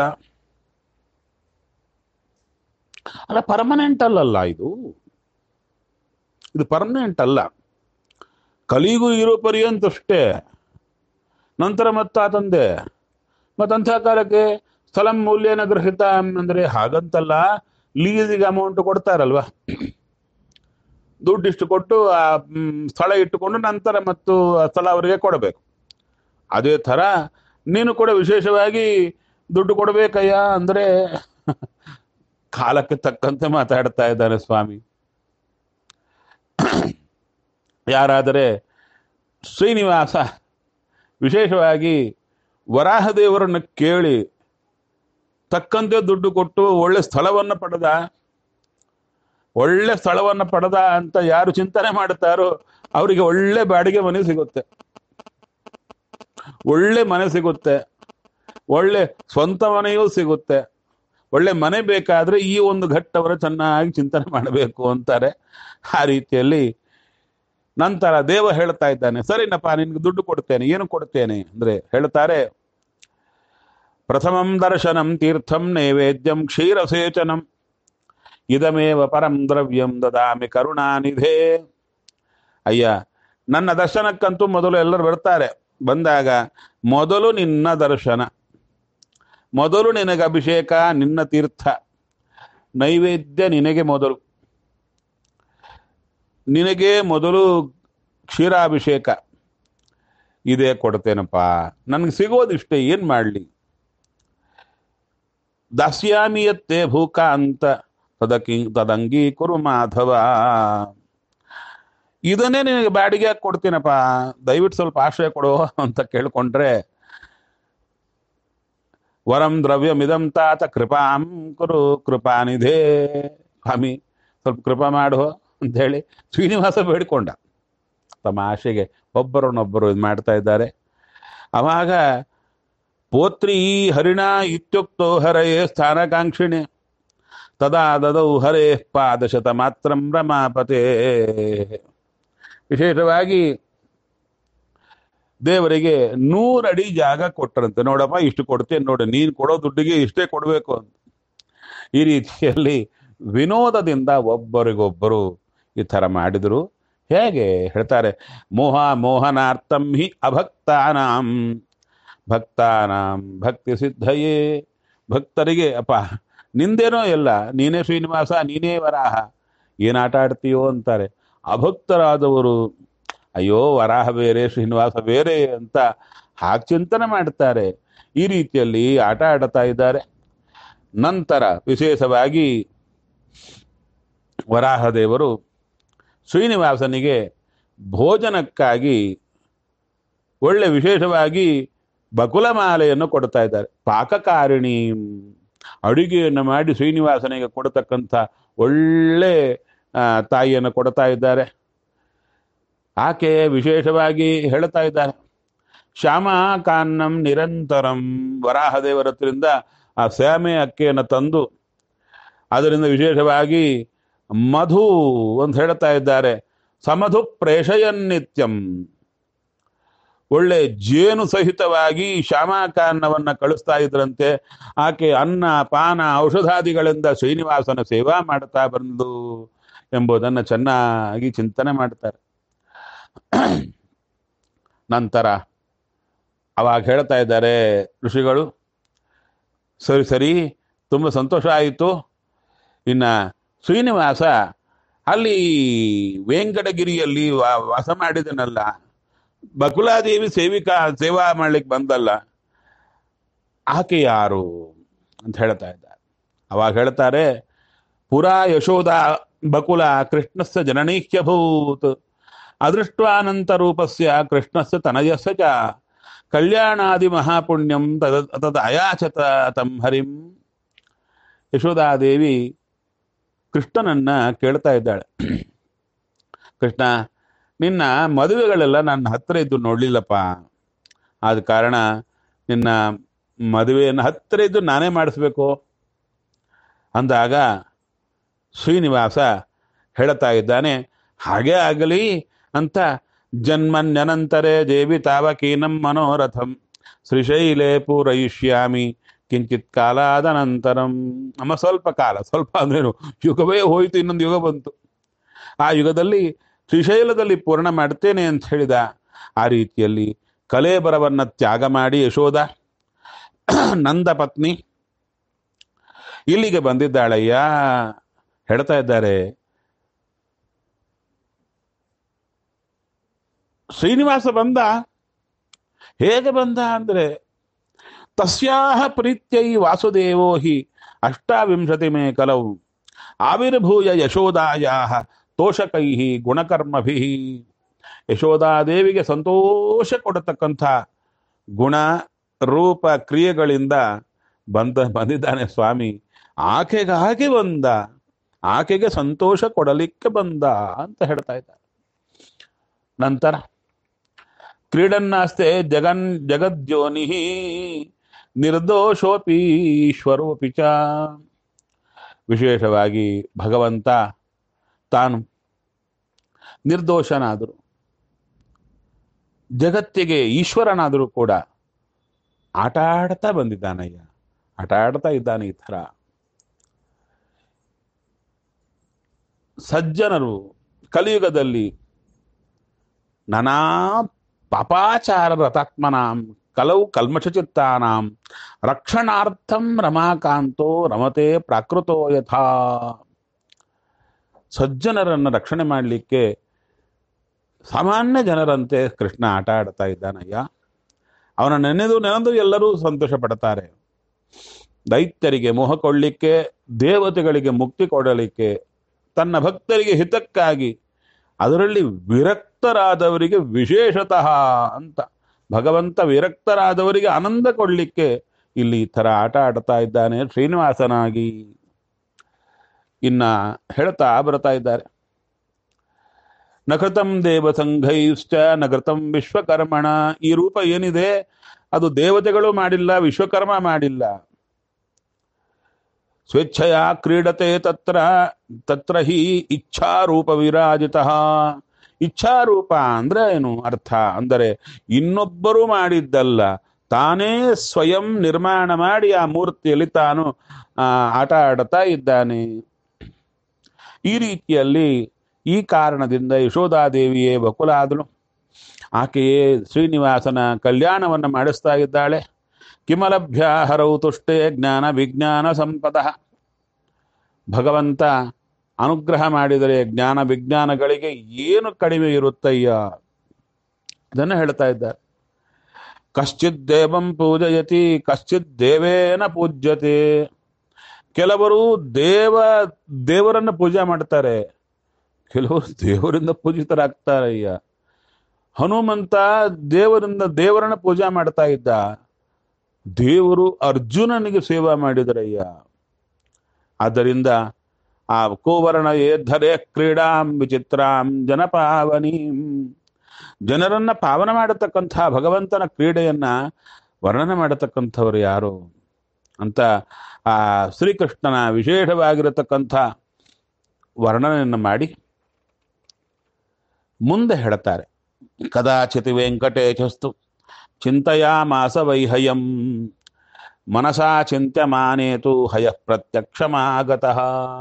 [SPEAKER 1] ಅಲ್ಲ ಪರ್ಮನೆಂಟ್ ಅಲ್ಲಲ್ಲ ಇದು ಇದು ಪರ್ಮನೆಂಟ್ ಅಲ್ಲ ಕಲಿಗೂ ಇರೋ ಪರ್ಯಂತ ಅಷ್ಟೇ ನಂತರ ಮತ್ತಾತಂದೆ ಮತ್ತಂಥ ಕಾಲಕ್ಕೆ ಸ್ಥಳ ಮೌಲ್ಯನ ಗ್ರಹಿತ ಅಂದ್ರೆ ಹಾಗಂತಲ್ಲ ಲೀಸಿಗೆ ಅಮೌಂಟ್ ಕೊಡ್ತಾರಲ್ವಾ ದುಡ್ಡು ಇಷ್ಟು ಕೊಟ್ಟು ಆ ಮ್, ಸ್ಥಳ ಇಟ್ಟುಕೊಂಡು ನಂತರ ಮತ್ತು ಆ ಸ್ಥಳ ಅವರಿಗೆ ಕೊಡಬೇಕು ಅದೇ ಥರ ನೀನು ಕೂಡ ವಿಶೇಷವಾಗಿ ದುಡ್ಡು ಕೊಡಬೇಕಯ್ಯ ಅಂದ್ರೆ ಕಾಲಕ್ಕೆ ತಕ್ಕಂತೆ ಮಾತಾಡ್ತಾ ಇದ್ದಾನೆ ಸ್ವಾಮಿ ಯಾರಾದರೆ ಶ್ರೀನಿವಾಸ ವಿಶೇಷವಾಗಿ ವರಾಹದೇವರನ್ನು ಕೇಳಿ ತಕ್ಕಂತೆ ದುಡ್ಡು ಕೊಟ್ಟು ಒಳ್ಳೆ ಸ್ಥಳವನ್ನು ಪಡೆದ ಒಳ್ಳೆ ಸ್ಥಳವನ್ನು ಪಡೆದ ಅಂತ ಯಾರು ಚಿಂತನೆ ಮಾಡುತ್ತಾರೋ ಅವರಿಗೆ ಒಳ್ಳೆ ಬಾಡಿಗೆ ಮನೆ ಸಿಗುತ್ತೆ ಒಳ್ಳೆ ಮನೆ ಸಿಗುತ್ತೆ ಒಳ್ಳೆ ಸ್ವಂತ ಮನೆಯೂ ಸಿಗುತ್ತೆ ಒಳ್ಳೆ ಮನೆ ಬೇಕಾದ್ರೆ ಈ ಒಂದು ಘಟ್ಟವರ ಚೆನ್ನಾಗಿ ಚಿಂತನೆ ಮಾಡಬೇಕು ಅಂತಾರೆ ಆ ರೀತಿಯಲ್ಲಿ ನಂತರ ದೇವ ಹೇಳ್ತಾ ಇದ್ದಾನೆ ಸರಿನಪ್ಪ ನಿನ್ಗೆ ದುಡ್ಡು ಕೊಡ್ತೇನೆ ಏನು ಕೊಡ್ತೇನೆ ಅಂದ್ರೆ ಹೇಳ್ತಾರೆ ಪ್ರಥಮಂ ದರ್ಶನಂ ತೀರ್ಥಂ ನೈವೇದ್ಯಂ ಕ್ಷೀರಸೇಚನಂ ಇದಮೇವ ಪರಂ ದ್ರವ್ಯಂ ದದಾಮಿ ಕರುಣಾನಿಧೇ ಅಯ್ಯ ನನ್ನ ದರ್ಶನಕ್ಕಂತೂ ಮೊದಲು ಎಲ್ಲರೂ ಬರ್ತಾರೆ ಬಂದಾಗ ಮೊದಲು ನಿನ್ನ ದರ್ಶನ ಮೊದಲು ನಿನಗೆ ಅಭಿಷೇಕ ನಿನ್ನ ತೀರ್ಥ ನೈವೇದ್ಯ ನಿನಗೆ ಮೊದಲು ನಿನಗೆ ಮೊದಲು ಕ್ಷೀರಾಭಿಷೇಕ ಇದೇ ಕೊಡ್ತೇನಪ್ಪ ನನಗೆ ಸಿಗೋದಿಷ್ಟೇ ಏನ್ ಮಾಡಲಿ ದಾಸ್ಯಾಮಿಯತ್ತೆ ಭೂಕ ಅಂತ ತದಕಿ ತದಂಗಿ ಕುರು ಮಾಧವ ಇದನ್ನೇ ನಿನಗೆ ಬಾಡಿಗೆ ಹಾಕಿ ಕೊಡ್ತೀನಪ್ಪ ದಯವಿಟ್ಟು ಸ್ವಲ್ಪ ಆಶ್ರಯ ಕೊಡು ಅಂತ ಕೇಳ್ಕೊಂಡ್ರೆ ವರಂ ದ್ರವ್ಯಮಿದಂ ತಾತ ಕೃಪಾಂ ಕುರು ಕೃಪಾನಿಧೇ ಸ್ವಾಮಿ ಸ್ವಲ್ಪ ಕೃಪಾ ಮಾಡು ಅಂತ ಹೇಳಿ ಶ್ರೀನಿವಾಸ ಬೇಡಿಕೊಂಡ ತಮ್ಮ ಆಶೆಗೆ ಒಬ್ಬರನ್ನೊಬ್ಬರು ಇದು ಮಾಡ್ತಾ ಇದ್ದಾರೆ ಅವಾಗ ಪೋತ್ರಿ ಹರಿಣ ಇತ್ಯುಕ್ತೋ ಹರಯೇ ಸ್ಥಾನಕಾಂಕ್ಷಿಣಿ ತದಾ ದದೌ ಹರೇ ಪಾದಶತ ಮಾತ್ರ ರಮಾಪತೆ ವಿಶೇಷವಾಗಿ ದೇವರಿಗೆ ನೂರಡಿ ಜಾಗ ಕೊಟ್ಟರಂತೆ ನೋಡಪ್ಪ ಇಷ್ಟು ಕೊಡ್ತೇನೆ ನೋಡಿ ನೀನು ಕೊಡೋ ದುಡ್ಡಿಗೆ ಇಷ್ಟೇ ಕೊಡಬೇಕು ಅಂತ ಈ ರೀತಿಯಲ್ಲಿ ವಿನೋದದಿಂದ ಒಬ್ಬರಿಗೊಬ್ಬರು ಈ ಥರ ಮಾಡಿದರು ಹೇಗೆ ಹೇಳ್ತಾರೆ ಮೋಹ ಮೋಹನಾರ್ಥಂ ಹಿ ಅಭಕ್ತಾನಾಂ ಭಕ್ತಾನಾಂ ಭಕ್ತಿ ಸಿದ್ಧಯೇ ಭಕ್ತರಿಗೆ ಅಪ್ಪ ನಿಂದೇನೋ ಎಲ್ಲ ನೀನೇ ಶ್ರೀನಿವಾಸ ನೀನೇ ವರಾಹ ಏನ್ ಆಟ ಆಡ್ತೀಯೋ ಅಂತಾರೆ ಅಭಕ್ತರಾದವರು ಅಯ್ಯೋ ವರಾಹ ಬೇರೆ ಶ್ರೀನಿವಾಸ ಬೇರೆ ಅಂತ ಹಾಗೆ ಚಿಂತನೆ ಮಾಡ್ತಾರೆ ಈ ರೀತಿಯಲ್ಲಿ ಆಟ ಆಡ್ತಾ ಇದ್ದಾರೆ ನಂತರ ವಿಶೇಷವಾಗಿ ವರಾಹದೇವರು ಶ್ರೀನಿವಾಸನಿಗೆ ಭೋಜನಕ್ಕಾಗಿ ಒಳ್ಳೆ ವಿಶೇಷವಾಗಿ ಬಕುಲಮಾಲೆಯನ್ನು ಕೊಡ್ತಾ ಇದ್ದಾರೆ ಪಾಕಕಾರಿಣಿ ಅಡುಗೆಯನ್ನು ಮಾಡಿ ಶ್ರೀನಿವಾಸನಿಗೆ ಕೊಡತಕ್ಕಂಥ ಒಳ್ಳೆ ಆ, ತಾಯಿಯನ್ನು ಕೊಡ್ತಾ ಇದ್ದಾರೆ ಆಕೆ ವಿಶೇಷವಾಗಿ ಹೇಳ್ತಾ ಇದ್ದಾರೆ ಶ್ಯಾಮ ಕಾನ್ನಂ ನಿರಂತರಂ ವರಾಹದೇವರ ಹತ್ರದಿಂದ ಆ ಸ್ಯಾಮೆ ಅಕ್ಕಿಯನ್ನು ತಂದು ಅದರಿಂದ ವಿಶೇಷವಾಗಿ ಮಧು ಅಂತ ಹೇಳ್ತಾ ಇದ್ದಾರೆ ಸಮಧು ಪ್ರೇಷಯನ್ನಿತ್ಯಂ ಒಳ್ಳೆ ಜೇನು ಸಹಿತವಾಗಿ ಶ್ಯಾಮಾಕಾನ್ನವನ್ನ ಕಳಿಸ್ತಾ ಇದ್ರಂತೆ ಆಕೆ ಅನ್ನ ಪಾನ ಔಷಧಾದಿಗಳಿಂದ ಶ್ರೀನಿವಾಸನ ಸೇವಾ ಮಾಡ್ತಾ ಬಂದು ಎಂಬುದನ್ನು ಚೆನ್ನಾಗಿ ಚಿಂತನೆ ಮಾಡ್ತಾರೆ ನಂತರ ಅವಾಗ ಹೇಳ್ತಾ ಇದ್ದಾರೆ ಋಷಿಗಳು ಸರಿ ಸರಿ ತುಂಬ ಸಂತೋಷ ಆಯಿತು ಇನ್ನ ಶ್ರೀನಿವಾಸ ಅಲ್ಲಿ ವೆಂಕಟಗಿರಿಯಲ್ಲಿ ವಾ- ವಾಸ ಮಾಡಿದನಲ್ಲ ಬಕುಲಾದೇವಿ ಸೇವಿಕಾ ಸೇವಾ ಮಾಡ್ಲಿಕ್ಕೆ ಬಂದಲ್ಲ ಆಕೆ ಯಾರು ಅಂತ ಹೇಳ್ತಾ ಇದ್ದಾರೆ ಅವಾಗ ಹೇಳ್ತಾರೆ ಪುರಾ ಯಶೋಧ ಬಕುಲ ಕೃಷ್ಣಸ್ಯ ಜನನೀಹ್ಯಭೂತ್ ಅದೃಷ್ಟಾನಂತ ರೂಪಸ್ಯ ಕೃಷ್ಣಸ್ಯ ತನಯಸ್ಯ ಚ ಕಲ್ಯಾಣಾದಿ ಮಹಾಪುಣ್ಯಂ ತದ ತದ ಅಯಾಚತ ತಂ ಹರಿಂ ಯಶೋಧಾದೇವಿ ಕೃಷ್ಣನನ್ನ ಕೇಳ್ತಾ ಇದ್ದಾಳೆ ಕೃಷ್ಣ ನಿನ್ನ ಮದುವೆಗಳೆಲ್ಲ ನನ್ನ ಹತ್ರ ಇದ್ದು ನೋಡ್ಲಿಲ್ಲಪ್ಪ ಆದ ಕಾರಣ ನಿನ್ನ ಮದುವೆಯನ್ನು ಹತ್ತಿರ ಇದ್ದು ನಾನೇ ಮಾಡಿಸ್ಬೇಕು ಅಂದಾಗ ಶ್ರೀನಿವಾಸ ಹೇಳ್ತಾ ಇದ್ದಾನೆ ಹಾಗೇ ಆಗಲಿ ಅಂತ ಜನ್ಮನ್ಯನಂತರೇ ದೇವಿ ತಾವಕೀನಂ ಮನೋರಥಂ ಶ್ರೀಶೈಲೇ ಪೂರಯಿಷ್ಯಾಮಿ ಕಿಂಚಿತ್ ಕಾಲಾದ ನಂತರಂ ನಮ್ಮ ಸ್ವಲ್ಪ ಕಾಲ ಸ್ವಲ್ಪ ಅಂದ್ರೇನು ಯುಗವೇ ಹೋಯಿತು ಇನ್ನೊಂದು ಯುಗ ಬಂತು ಆ ಯುಗದಲ್ಲಿ ಶ್ರೀಶೈಲದಲ್ಲಿ ಪೂರ್ಣ ಮಾಡ್ತೇನೆ ಅಂತ ಹೇಳಿದ ಆ ರೀತಿಯಲ್ಲಿ ಕಲೇಬರವನ್ನ ತ್ಯಾಗ ಮಾಡಿ ಯಶೋದ ನಂದ ಪತ್ನಿ ಇಲ್ಲಿಗೆ ಬಂದಿದ್ದಾಳಯ್ಯ ಹೇಳ್ತಾ ಇದ್ದಾರೆ ಶ್ರೀನಿವಾಸ ಬಂದ ಹೇಗೆ ಬಂದ ಅಂದ್ರೆ ತಸ್ಯಾಹ ಪ್ರೀತ್ಯೈ ವಾಸುದೇವೋ ಹಿ ಅಷ್ಟಾವಿಂಶತಿ ಮೇ ಕಲವು ಆವಿರ್ಭೂಯ ಯಶೋದಾಯಾ ತೋಷಕೈ ಗುಣಕರ್ಮಭಿ ಯಶೋದಾದೇವಿಗೆ ಸಂತೋಷ ಕೊಡತಕ್ಕಂಥ ಗುಣ ರೂಪ ಕ್ರಿಯೆಗಳಿಂದ ಬಂದ ಬಂದಿದ್ದಾನೆ ಸ್ವಾಮಿ ಆಕೆಗಾಗಿ ಬಂದ ಆಕೆಗೆ ಸಂತೋಷ ಕೊಡಲಿಕ್ಕೆ ಬಂದ ಅಂತ ಹೇಳ್ತಾ ಇದ್ದಾರೆ ನಂತರ ಕ್ರೀಡನ್ನಾಸ್ತೆ ಜಗನ್ ಜಗದ್ಯೋನಿ ನಿರ್ದೋಷೋಪಿ ಈಶ್ವರೋಪಿ ಚ ವಿಶೇಷವಾಗಿ ಭಗವಂತ ತಾನು ನಿರ್ದೋಷನಾದರು ಜಗತ್ತಿಗೆ ಈಶ್ವರನಾದರೂ ಕೂಡ ಆಟ ಆಡ್ತಾ ಬಂದಿದ್ದಾನಯ್ಯ ಆಟ ಆಡ್ತಾ ಇದ್ದಾನೆ ಈ ಥರ ಸಜ್ಜನರು ಕಲಿಯುಗದಲ್ಲಿ ನಾನಾ ಪಾಪಾಚಾರ ರತಾತ್ಮನಾಂ ಕಲವು ಕಲ್ಮಷಚಿತ್ತಾನಾಂ ರಕ್ಷಣಾರ್ಥಂ ರಮಾಕಾಂತೋ ರಮತೆ ಪ್ರಾಕೃತೋ ಯಥಾ ಸಜ್ಜನರನ್ನು ರಕ್ಷಣೆ ಮಾಡಲಿಕ್ಕೆ ಸಾಮಾನ್ಯ ಜನರಂತೆ ಕೃಷ್ಣ ಆಟ ಆಡ್ತಾ ಇದ್ದಾನಯ್ಯ ಅವನ ನೆನೆದು ನೆನೆದು ಎಲ್ಲರೂ ಸಂತೋಷ ಪಡ್ತಾರೆ ದೈತ್ಯರಿಗೆ ಮೋಹ ಕೊಡಲಿಕ್ಕೆ ದೇವತೆಗಳಿಗೆ ಮುಕ್ತಿ ಕೊಡಲಿಕ್ಕೆ ತನ್ನ ಭಕ್ತರಿಗೆ ಹಿತಕ್ಕಾಗಿ ಅದರಲ್ಲಿ ವಿರಕ್ತರಾದವರಿಗೆ ವಿಶೇಷತಃ ಅಂತ ಭಗವಂತ ವಿರಕ್ತರಾದವರಿಗೆ ಆನಂದ ಕೊಡಲಿಕ್ಕೆ ಇಲ್ಲಿ ಈ ಥರ ಆಟ ಆಡ್ತಾ ಇದ್ದಾನೆ ಶ್ರೀನಿವಾಸನಾಗಿ ಇನ್ನ ಹೇಳ್ತಾ ಬರ್ತಾ ಇದ್ದಾರೆ ನಕೃತಂ ದೇವ ಸಂಘೈಶ್ಚ ನಕೃತಂ ವಿಶ್ವಕರ್ಮಣ ಈ ರೂಪ ಏನಿದೆ ಅದು ದೇವತೆಗಳು ಮಾಡಿಲ್ಲ ವಿಶ್ವಕರ್ಮ ಮಾಡಿಲ್ಲ ಸ್ವೇಚ್ಛೆಯ ಕ್ರೀಡತೆ ತತ್ರ ತತ್ರ ಹಿ ಇಚ್ಛಾರೂಪ ವಿರಾಜಿತ ಇಚ್ಛಾರೂಪ ಅಂದ್ರೆ ಏನು ಅರ್ಥ ಅಂದರೆ ಇನ್ನೊಬ್ಬರು ಮಾಡಿದ್ದಲ್ಲ ತಾನೇ ಸ್ವಯಂ ನಿರ್ಮಾಣ ಮಾಡಿ ಆ ಮೂರ್ತಿಯಲ್ಲಿ ತಾನು ಆ, ಆಟ ಆಡ್ತಾ ಇದ್ದಾನೆ ಈ ರೀತಿಯಲ್ಲಿ ಈ ಕಾರಣದಿಂದ ಯಶೋಧಾದೇವಿಯೇ ಬಕುಲಾದಳು ಆಕೆಯೇ ಶ್ರೀನಿವಾಸನ ಕಲ್ಯಾಣವನ್ನು ಮಾಡಿಸ್ತಾ ಇದ್ದಾಳೆ ಕಿಮಲಭ್ಯ ಹರೌ ತುಷ್ಟೇ ಜ್ಞಾನ ವಿಜ್ಞಾನ ಸಂಪದ ಭಗವಂತ ಅನುಗ್ರಹ ಮಾಡಿದರೆ ಜ್ಞಾನ ವಿಜ್ಞಾನಗಳಿಗೆ ಏನು ಕಡಿಮೆ ಇರುತ್ತಯ್ಯ ಅದನ್ನು ಹೇಳ್ತಾ ಇದ್ದಾರೆ ಕಶ್ಚಿತ್ ದೇವಂ ಪೂಜಯತಿ ಕಶ್ಚಿತ್ ದೇವೇನ ಪೂಜ್ಯತೆ ಕೆಲವರು ದೇವ ದೇವರನ್ನ ಪೂಜೆ ಮಾಡ್ತಾರೆ ಕೆಲವರು ದೇವರಿಂದ ಪೂಜಿತರಾಗ್ತಾರಯ್ಯ ಹನುಮಂತ ದೇವರಿಂದ ದೇವರನ್ನ ಪೂಜೆ ಮಾಡ್ತಾ ಇದ್ದ ದೇವರು ಅರ್ಜುನನಿಗೆ ಸೇವಾ ಮಾಡಿದರಯ್ಯ ಆದ್ದರಿಂದ ಆ ಕೋವರ್ಣ ಏಧರೆ ಕ್ರೀಡಾಂ ವಿಚಿತ್ರಾಂ ಜನಪಾವನೀಂ ಜನರನ್ನ ಪಾವನ ಮಾಡತಕ್ಕಂಥ ಭಗವಂತನ ಕ್ರೀಡೆಯನ್ನ ವರ್ಣನೆ ಮಾಡತಕ್ಕಂಥವ್ರು ಯಾರು ಅಂತ ಆ ಶ್ರೀಕೃಷ್ಣನ ವಿಶೇಷವಾಗಿರತಕ್ಕಂಥ ವರ್ಣನೆಯನ್ನು ಮಾಡಿ ಮುಂದೆ ಹೇಳ್ತಾರೆ ಕದಾಚಿತ್ ವೆಂಕಟೇಶಸ್ತು ಚಿಂತೆಯಾಮಾಸ ವೈಹಯಂ ಮನಸಾ ಚಿಂತ್ಯಮಾನೇತು ಹಯ ಪ್ರತ್ಯಕ್ಷಮಾಗತಃ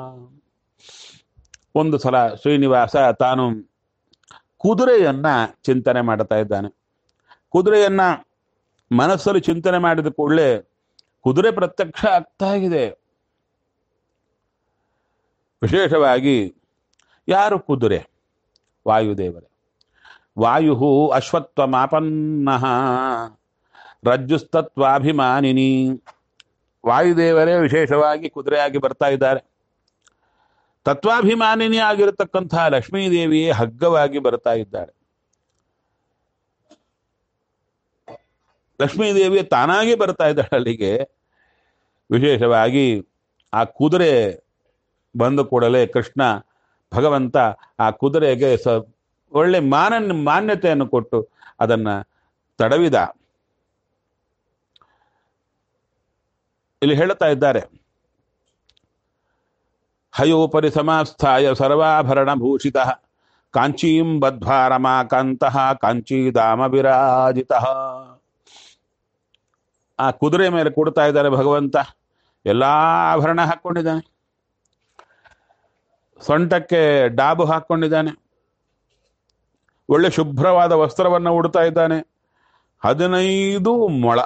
[SPEAKER 1] ಒಂದು ಸಲ ಶ್ರೀನಿವಾಸ ತಾನು ಕುದುರೆಯನ್ನ ಚಿಂತನೆ ಮಾಡ್ತಾ ಇದ್ದಾನೆ ಕುದುರೆಯನ್ನ ಮನಸ್ಸಲ್ಲಿ ಚಿಂತನೆ ಮಾಡಿದ ಕೂಡಲೇ ಕುದುರೆ ಪ್ರತ್ಯಕ್ಷ ಆಗ್ತಾ ಇದೆ ವಿಶೇಷವಾಗಿ ಯಾರು ಕುದುರೆ ವಾಯುದೇವರೇ ವಾಯು ಅಶ್ವತ್ಥಮಾಪನ್ನ ರಜ್ಜುಸ್ತತ್ವಾಭಿಮಾನಿನಿ ವಾಯುದೇವರೇ ವಿಶೇಷವಾಗಿ ಕುದುರೆಯಾಗಿ ಬರ್ತಾ ಇದ್ದಾರೆ ತತ್ವಾಭಿಮಾನಿನಿ ಆಗಿರತಕ್ಕಂತಹ ಲಕ್ಷ್ಮೀದೇವಿಯೇ ಹಗ್ಗವಾಗಿ ಬರ್ತಾ ಇದ್ದಾಳೆ ಲಕ್ಷ್ಮೀದೇವಿ ತಾನಾಗಿ ಬರ್ತಾ ಇದ್ದಾಳೆ ಅಲ್ಲಿಗೆ ವಿಶೇಷವಾಗಿ ಆ ಕುದುರೆ ಬಂದ ಕೂಡಲೇ ಕೃಷ್ಣ ಭಗವಂತ ಆ ಕುದುರೆಗೆ ಸ ಒಳ್ಳೆ ಮಾನ ಮಾನ್ಯತೆಯನ್ನು ಕೊಟ್ಟು ಅದನ್ನ ತಡವಿದ ಇಲ್ಲಿ ಹೇಳುತ್ತಾ ಇದ್ದಾರೆ ಹಯೋಪರಿ ಸಮಾಸ್ಥಾಯ ಸರ್ವಾಭರಣ ಭೂಷಿತ ಕಾಂಚೀಂ ಬದ್ಧ್ವಾ ರಮಾಕಾಂತಃ ಕಾಂಚೀಧಾಮ ವಿರಾಜಿತ ಆ ಕುದುರೆ ಮೇಲೆ ಕೊಡ್ತಾ ಇದ್ದಾರೆ ಭಗವಂತ ಎಲ್ಲಾ ಆಭರಣ ಹಾಕೊಂಡಿದ್ದಾನೆ ಸೊಂಟಕ್ಕೆ ಡಾಬು ಹಾಕೊಂಡಿದ್ದಾನೆ ಒಳ್ಳೆ ಶುಭ್ರವಾದ ವಸ್ತ್ರವನ್ನು ಉಡ್ತಾ ಇದ್ದಾನೆ ಹದಿನೈದು ಮೊಳ